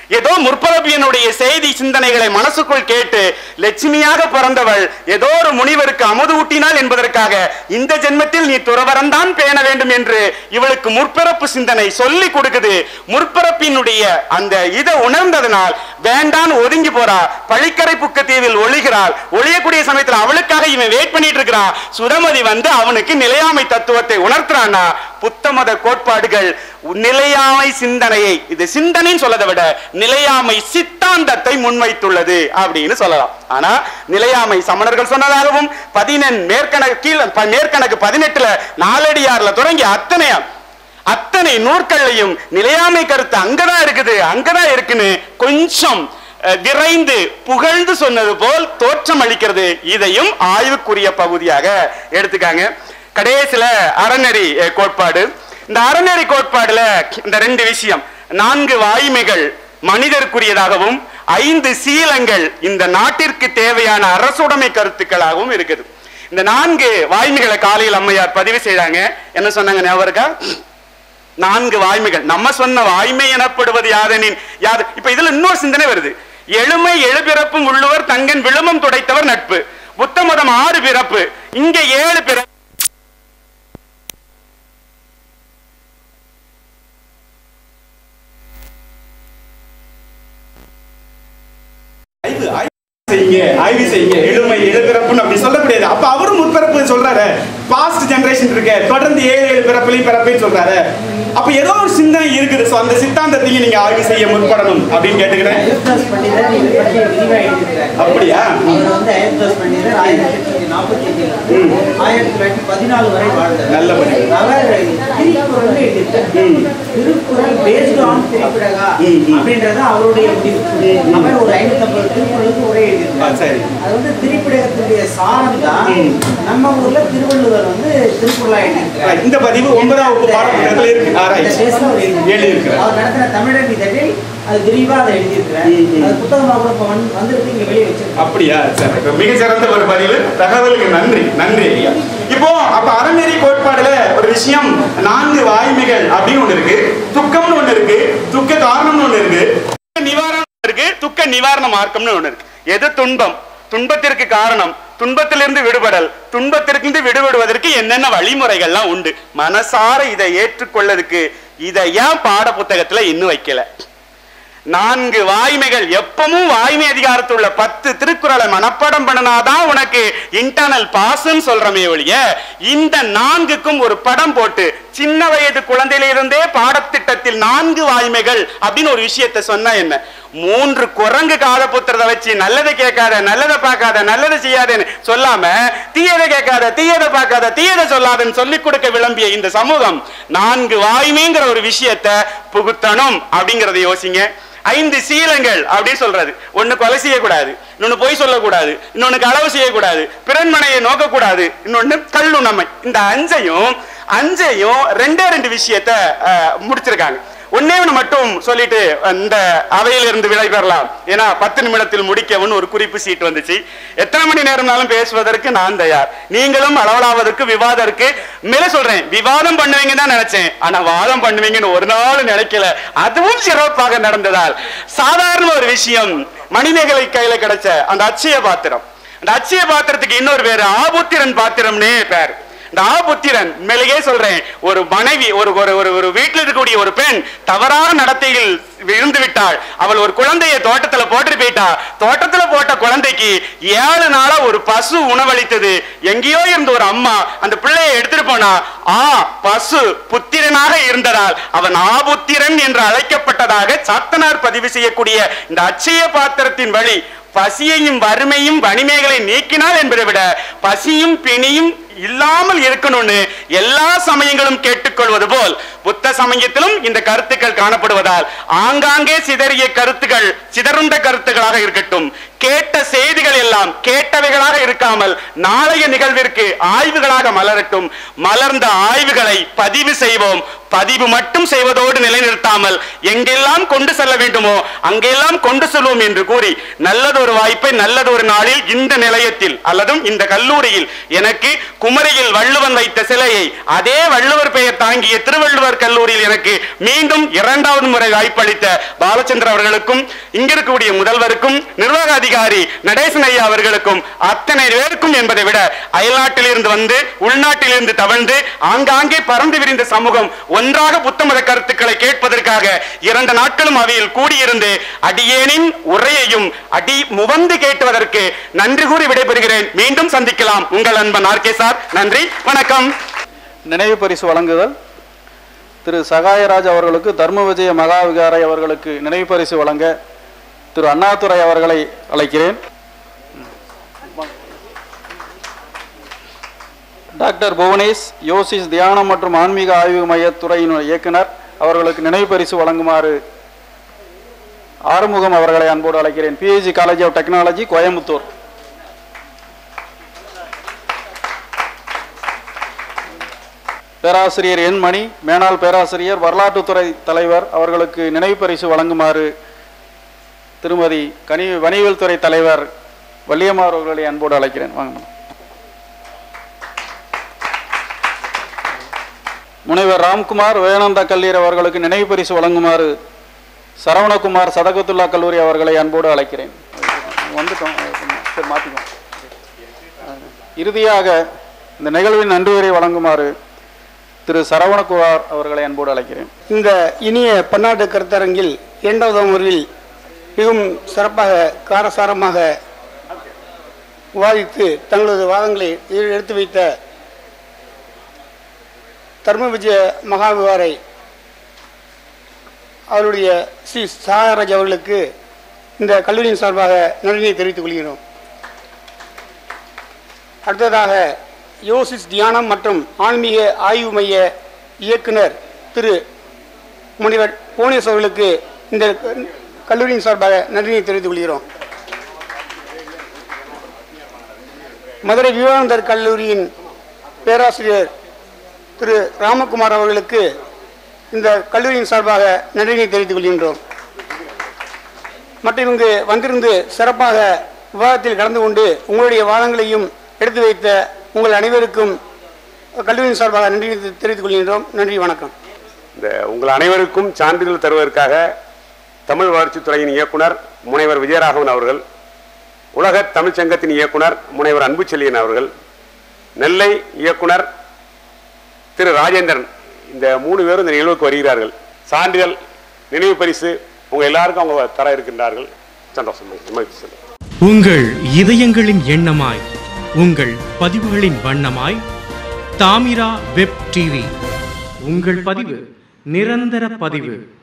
ஏதோ முற்பரப்பியனுடைய செய்தி சிந்தனைகளை மனசுக்குள் கேட்டு லட்சுமியாக பிறந்தவள் ஏதோ ஒரு முனிவருக்கு அமுது ஊட்டினாள் என்பதற்காக இந்த ஜென்மத்தில் நீ துறவரம்தான் பேண வேண்டும் என்று இவளுக்கு முற்பிறப்பு சிந்தனை சொல்லி கொடுக்குது முற்பிறப்பினுடைய அந்த இதை உணர்ந்ததனால் வேண்டான் ஒதுங்கி போறா பழிக்கரை புக்க தீவில் ஒளிகிறாள் ஒளியக்கூடிய சமயத்தில் அவளுக்காக இவன் வெயிட் பண்ணிட்டு இருக்கிறான் சுரமதி வந்து அவனுக்கு நிலையாமை தத்துவத்தை உணர்த்துறான்னா புத்த மத கோட்பாடுகள் நிலையாமை சிந்தனையை இது சிந்தனைன்னு சொல்லதை விட நிலையாமை சித்தாந்தத்தை முன்வைத்துள்ளது அப்படின்னு சொல்லலாம் ஆனா நிலையாமை சமணர்கள் சொன்னதாகவும் பதினெண் மேற்கணக்கு கீழ ப- மேற்கணக்கு பதினெட்டுல நாலடியார்ல தொடங்கி அத்தனை அத்தனை நூற்கள்லையும் நிலையாமை கருத்து அங்கதான் இருக்குது அங்கதான் இருக்குன்னு கொஞ்சம் அஹ், விரைந்து புகழ்ந்து சொன்னது போல் தோற்றம் அளிக்கிறது இதையும் ஆய்வுக்குரிய பகுதியாக எடுத்துக்காங்க கடைசியில அறநெறி அஹ், கோட்பாடு இந்த அறநெறி கோட்பாடுல இந்த ரெண்டு விஷயம் நான்கு வாய்மைகள் மனிதருக்குரியதாகவும் ஐந்து சீலங்கள் இந்த நாட்டிற்கு தேவையான அரசுடைமை கருத்துக்களாகவும் இருக்குது இந்த நான்கு வாய்மைகளை காலையில் அம்மையார் பதிவு செய்றாங்க என்ன சொன்னாங்க ஞாபகம் இருக்கா நான்கு வாய்மைகள் நம்ம சொன்ன வாய்மை எனப்படுவது யாதெனின் யாது இப்ப இதுல இன்னொரு சிந்தனை வருது எழுமை எழுபிறப்பும் உள்ளுவர் தங்கன் விழுமம் துடைத்தவர் நட்பு புத்த மதம் ஆறு பிறப்பு இங்க ஏழு பிறப்பு ஆய்வு ஆய்வு செய்யுங்க ஆய்வு செய்யுங்க எழுமை எழுபிறப்புன்னு அப்படி சொல்லக்கூடியது அப்ப அவரும் முற்பிறப்பு சொல்றாரு பாஸ்ட் ஜெனரேஷன் இருக்கு தொடர்ந்து ஏழு ஏழு பிறப்புலையும் பிறப்பையும் சொல்றாரு அப்ப ஏதோ ஒரு சிந்தனை இருக்குது சோ அந்த சித்தாந்தத்தையும் நீங்க ஆய்வு செய்ய முற்படணும் அப்படின்னு கேட்டுக்கிறேன் அயோத்தாஸ் பண்டிதர் இதை பற்றி விரிவா எழுதியிருக்கிறார் அப்படியா அவர் வந்து அயோத்தாஸ் பண்டிதர் ஆயிரத்தி எட்நூத்தி நாற்பத்தி அஞ்சுல ஆயிரத்தி தொள்ளாயிரத்தி பதினாலு வரை வாழ்ந்தார் நல்ல பண்டிதர். அவர் திருக்குறள் எழுதியிருக்கார் திருக்குறள் பேஸ்ட் ஆன் திரிப்பிடகா ம், ம். அப்படின்றது அவருடைய முடிவு அவர் ஒரு ஐநூத்தி ஐம்பது திருக்குறளுக்கு உரை ஆ, எழுதியிருக்கார் சரி அது வந்து திரிப்பிடகத்துடைய சாரம் தான் ம். நம்ம ஊர்ல திருவள்ளுவர் வந்து திருக்குறளா எழுதியிருக்கிறார் இந்த பதிவு ஒன்பதாம் வகுப்பு பாடப்புத்தகத்துல இருக்கு ஆ, right. இந்த பேஸ்ல அவர் எழுதியிருக்கிறார். எழுதியிருக்கிறார். அவர் நடத்தின தமிழர் இதழில் அது விரிவா அதை எழுதியிருக்கிறார் ம், ம். அது புத்தகமாக கூட இப்ப வந்து- வந்திருக்கு இங்க வெளியே வச்சிருக்கோம் அப்படியா சரி இப்ப மிக சிறந்த ஒரு பதிவு தகவலுக்கு நன்றி நன்றி ஐயா இப்போ அப்ப அறநெறி கோட்பாடுல ஒரு விஷயம் நான்கு வாய்மைகள் அப்படின்னு ஒண்ணு இருக்கு துக்கம்னு ஒண்ணு இருக்கு துக்க காரணம்னு ஒண்ணு இருக்கு துக்க நிவாரணம் இருக்கு துக்க நிவாரண மார்க்கம்னு ஒண்ணு இருக்கு எது துன்பம் துன்பத்திற்கு காரணம் துன்பத்திலிருந்து விடுபடல் துன்பத்திலிருந்து விடுபடுவதற்கு என்னென்ன வழிமுறைகள்லாம் உண்டு மனசார இதை ஏற்றுக்கொள்ளதுக்கு இதை ஏன் பாட புத்தகத்துல இன்னும் வைக்கல நான்கு வாய்மைகள் எப்பவும் வாய்மை அதிகாரத்தில் உள்ள பத்து திருக்குறளை மனப்பாடம் பண்ணினாதான் உனக்கு இன்டர்னல் பாஸ்ன்னு சொல்றமே ஒழிய இந்த நான்குக்கும் ஒரு படம் போட்டு சின்ன வயது குழந்தையிலிருந்தே பாடத்திட்டத்தில் நான்கு வாய்மைகள் அப்படின்னு ஒரு விஷயத்தை சொன்னா என்ன மூன்று குரங்கு காத புத்திரத்தை வச்சு நல்லதை கேட்காத நல்லதை பார்க்காத நல்லதை செய்யாதேன்னு சொல்லாம தீயதை கேட்காத தீயதை பார்க்காத தீயதை சொல்லாதன்னு சொல்லிக் கொடுக்க விளம்பிய இந்த சமூகம் நான்கு வாய்மைங்கிற ஒரு விஷயத்தை புகுத்தணும் அப்படிங்கறத யோசிங்க ஐந்து சீலங்கள் அப்படின்னு சொல்றது ஒண்ணு கொலை செய்யக்கூடாது இன்னொன்னு பொய் சொல்லக்கூடாது இன்னொன்னு களவு செய்யக்கூடாது பிறன்மனையை நோக்கக்கூடாது இன்னொன்னு கல்லுணமை இந்த அஞ்சையும் அஞ்சையும் ரெண்டே ரெண்டு விஷயத்த அஹ், முடிச்சிருக்காங்க ஒன்னே ஒன்று மட்டும் சொல்லிட்டு இந்த அவையில இருந்து விடைபெறலாம் ஏன்னா பத்து நிமிடத்தில் முடிக்கவும் ஒரு குறிப்பு சீட் வந்துச்சு எத்தனை மணி நேரம்னாலும் பேசுவதற்கு நான் தயார் நீங்களும் அளவலாவதற்கு விவாதம் இருக்கு மேல சொல்றேன் விவாதம் பண்ணுவீங்க தான் நினைச்சேன் ஆனா வாதம் பண்ணுவீங்கன்னு ஒரு நாள் நினைக்கல அதுவும் சிறப்பாக நடந்ததால் சாதாரண ஒரு விஷயம் மணிமேகலை கையில கிடைச்ச அந்த அச்சய பாத்திரம் அந்த அச்சய பாத்திரத்துக்கு இன்னொரு பேரு ஆபுத்திரன் பாத்திரம்னே பேர் இந்த ஆபுத்திரன் மேலேயே சொல்றேன் ஒரு மனைவி ஒரு ஒரு ஒரு ஒரு வீட்டில் இருக்கக்கூடிய ஒரு பெண் தவறான நடத்தையில் இருந்து விட்டாள் அவள் ஒரு குழந்தையை தோட்டத்துல போட்டு போயிட்டா தோட்டத்துல போட்ட குழந்தைக்கு ஏழு நாளா ஒரு பசு உணவளித்தது எங்கேயோ இருந்த ஒரு அம்மா அந்த பிள்ளையை எடுத்துட்டு போனா ஆ பசு புத்திரனாக இருந்ததால் அவன் ஆபுத்திரன் என்று அழைக்கப்பட்டதாக சாத்தனார் பதிவு செய்யக்கூடிய இந்த அச்சய பாத்திரத்தின் வழி பசியையும் வறுமையும் வணிமைகளை நீக்கினால் என்பதை விட பசியும் பிணியும் இல்லாமல் இருக்கணும்னு எல்லா சமயங்களும் கேட்டுக்கொள்வது போல் புத்த சமயத்திலும் இந்த கருத்துக்கள் காணப்படுவதால் ஆங்காங்கே சிதறிய கருத்துக்கள் சிதறுண்ட கருத்துக்களாக இருக்கட்டும் கேட்ட செய்திகள் எல்லாம் கேட்டவைகளாக இருக்காமல் நாளைய நிகழ்விற்கு ஆய்வுகளாக மலரட்டும் மலர்ந்த ஆய்வுகளை பதிவு செய்வோம் பதிவு மட்டும் செய்வதோடு நிலைநிறுத்தாமல் எங்கெல்லாம் கொண்டு செல்ல வேண்டுமோ அங்கெல்லாம் கொண்டு செல்வோம் என்று கூறி நல்லதொரு வாய்ப்பை நல்லதொரு நாளில் இந்த நிலையத்தில் அல்லதும் இந்த கல்லூரியில் எனக்கு குமரியில் வள்ளுவன் வைத்த சிலையை அதே வள்ளுவர் பெயர் தாங்கிய திருவள்ளுவர் கல்லூரியில் எனக்கு மீண்டும் இரண்டாவது முறை வாய்ப்பளித்த பாலச்சந்திர அவர்களுக்கும் இங்கிருக்கக்கூடிய முதல்வருக்கும் நிர்வாக அதிகாரி நடேசன் ஐயா அவர்களுக்கும் அத்தனை பேருக்கும் என்பதை விட அயல்நாட்டில் இருந்து வந்து உள்நாட்டில் இருந்து தவழ்ந்து ஆங்காங்கே பறந்து விரிந்த சமூகம் ஒன்றாக புத்தமத கருத்துக்களை கேட்பதற்காக இரண்டு நாட்களும் அவையில் கூடியிருந்து அடியேனின் உரையையும் அடி முவந்து கேட்டுவதற்கு நன்றி கூறி விடைபெறுகிறேன் மீண்டும் சந்திக்கலாம் உங்கள் அன்பன் ஆர்கே சார் நன்றி வணக்கம் நினைவு பரிசு வழங்குதல் திரு சகாயராஜ் அவர்களுக்கு தர்ம விஜய மகாவிகாரை அவர்களுக்கு நினைவு பரிசு வழங்க திரு அண்ணாதுரை அவர்களை அழைக்கிறேன் டாக்டர் புவனேஷ் யோசிஸ் தியானம் மற்றும் ஆன்மீக ஆய்வு மையத்துறையின் இயக்குனர் அவர்களுக்கு நினைவு பரிசு வழங்குமாறு ஆறுமுகம் அவர்களை அன்போடு அழைக்கிறேன் PSG college of technology Coimbatore பேராசிரியர் என் மணி மேனாள் பேராசிரியர் வரலாற்றுத்துறை தலைவர் அவர்களுக்கு நினைவு பரிசு வழங்குமாறு திருமதி கனி வணிகவியல் துறை தலைவர் வள்ளியம்மார் அவர்களை அன்போடு அழைக்கிறேன் வாங்க மேடம். முனைவர் ராம்குமார் விவேகானந்தா கல்லீர் அவர்களுக்கு நினைவு பரிசு வழங்குமாறு சரவணகுமார் சதகத்துல்லா கல்லூரி அவர்களை அன்போடு அழைக்கிறேன் வந்துட்டோம் சரி மாற்றிக்கோம் இறுதியாக இந்த நிகழ்வின் நன்றி உரை வழங்குமாறு திரு சரவணகுமார் அவர்களை அன்போடு அழைக்கிறேன் இந்த இனிய பன்னாட்டு கருத்தரங்கில் இரண்டாவது அமர்வில் மிகவும் சிறப்பாக காரசாரமாக விவாதித்து தங்களது வாதங்களை எ- எடுத்து வைத்த தர்ம விஜய மகாவிவாரை அவருடைய ஸ்ரீ சாகராஜ் அவர்களுக்கு இந்த கல்லூரியின் சார்பாக நன்றியை தெரிவித்துக் கொள்கிறோம் அடுத்ததாக யோசிஸ் தியானம் மற்றும் ஆன்மீக ஆய்வு மைய இயக்குனர் திரு முனிவர் போனேஸ் அவர்களுக்கு இந்த கல்லூரியின் சார்பாக நன்றியை தெரிவித்துக் கொள்கிறோம் மதுரை விவேகானந்தர் கல்லூரியின் பேராசிரியர் திரு ராமகுமார் அவர்களுக்கு இந்த கல்லூரியின் சார்பாக நன்றியை தெரிவித்துக் கொள்கின்றோம் மற்றும் இங்கு வந்திருந்து சிறப்பாக விவாதத்தில் கலந்து கொண்டு உங்களுடைய வாதங்களையும் எடுத்து வைத்த உங்கள் அனைவருக்கும் கல்லூரியின் சார்பாக நன்றி தெரிவித்துக் கொள்கின்றோம் நன்றி வணக்கம் இந்த உங்கள் அனைவருக்கும் சான்றிதழ் தருவதற்காக தமிழ் வளர்ச்சித்துறையின் இயக்குனர் முனைவர் விஜயராகவன் அவர்கள் உலக தமிழ்ச் சங்கத்தின் இயக்குனர் முனைவர் அன்புச்செழியன் அவர்கள் நெல்லை இயக்குனர் திரு ராஜேந்திரன் இந்த மூணு பேரும் இந்த நிகழ்வுக்கு வருகிறார்கள் சான்றிதழ் நினைவு பரிசு உங்க எல்லாருக்கும் அவங்க தர இருக்கின்றார்கள் சந்தோஷம் மகிழ்ச்சி சந்தோஷம். உங்கள் இதயங்களின் எண்ணமாய் உங்கள் பதிவுகளின் வண்ணமாய் தாமிரா வெப் டிவி உங்கள் பதிவு நிரந்தர பதிவு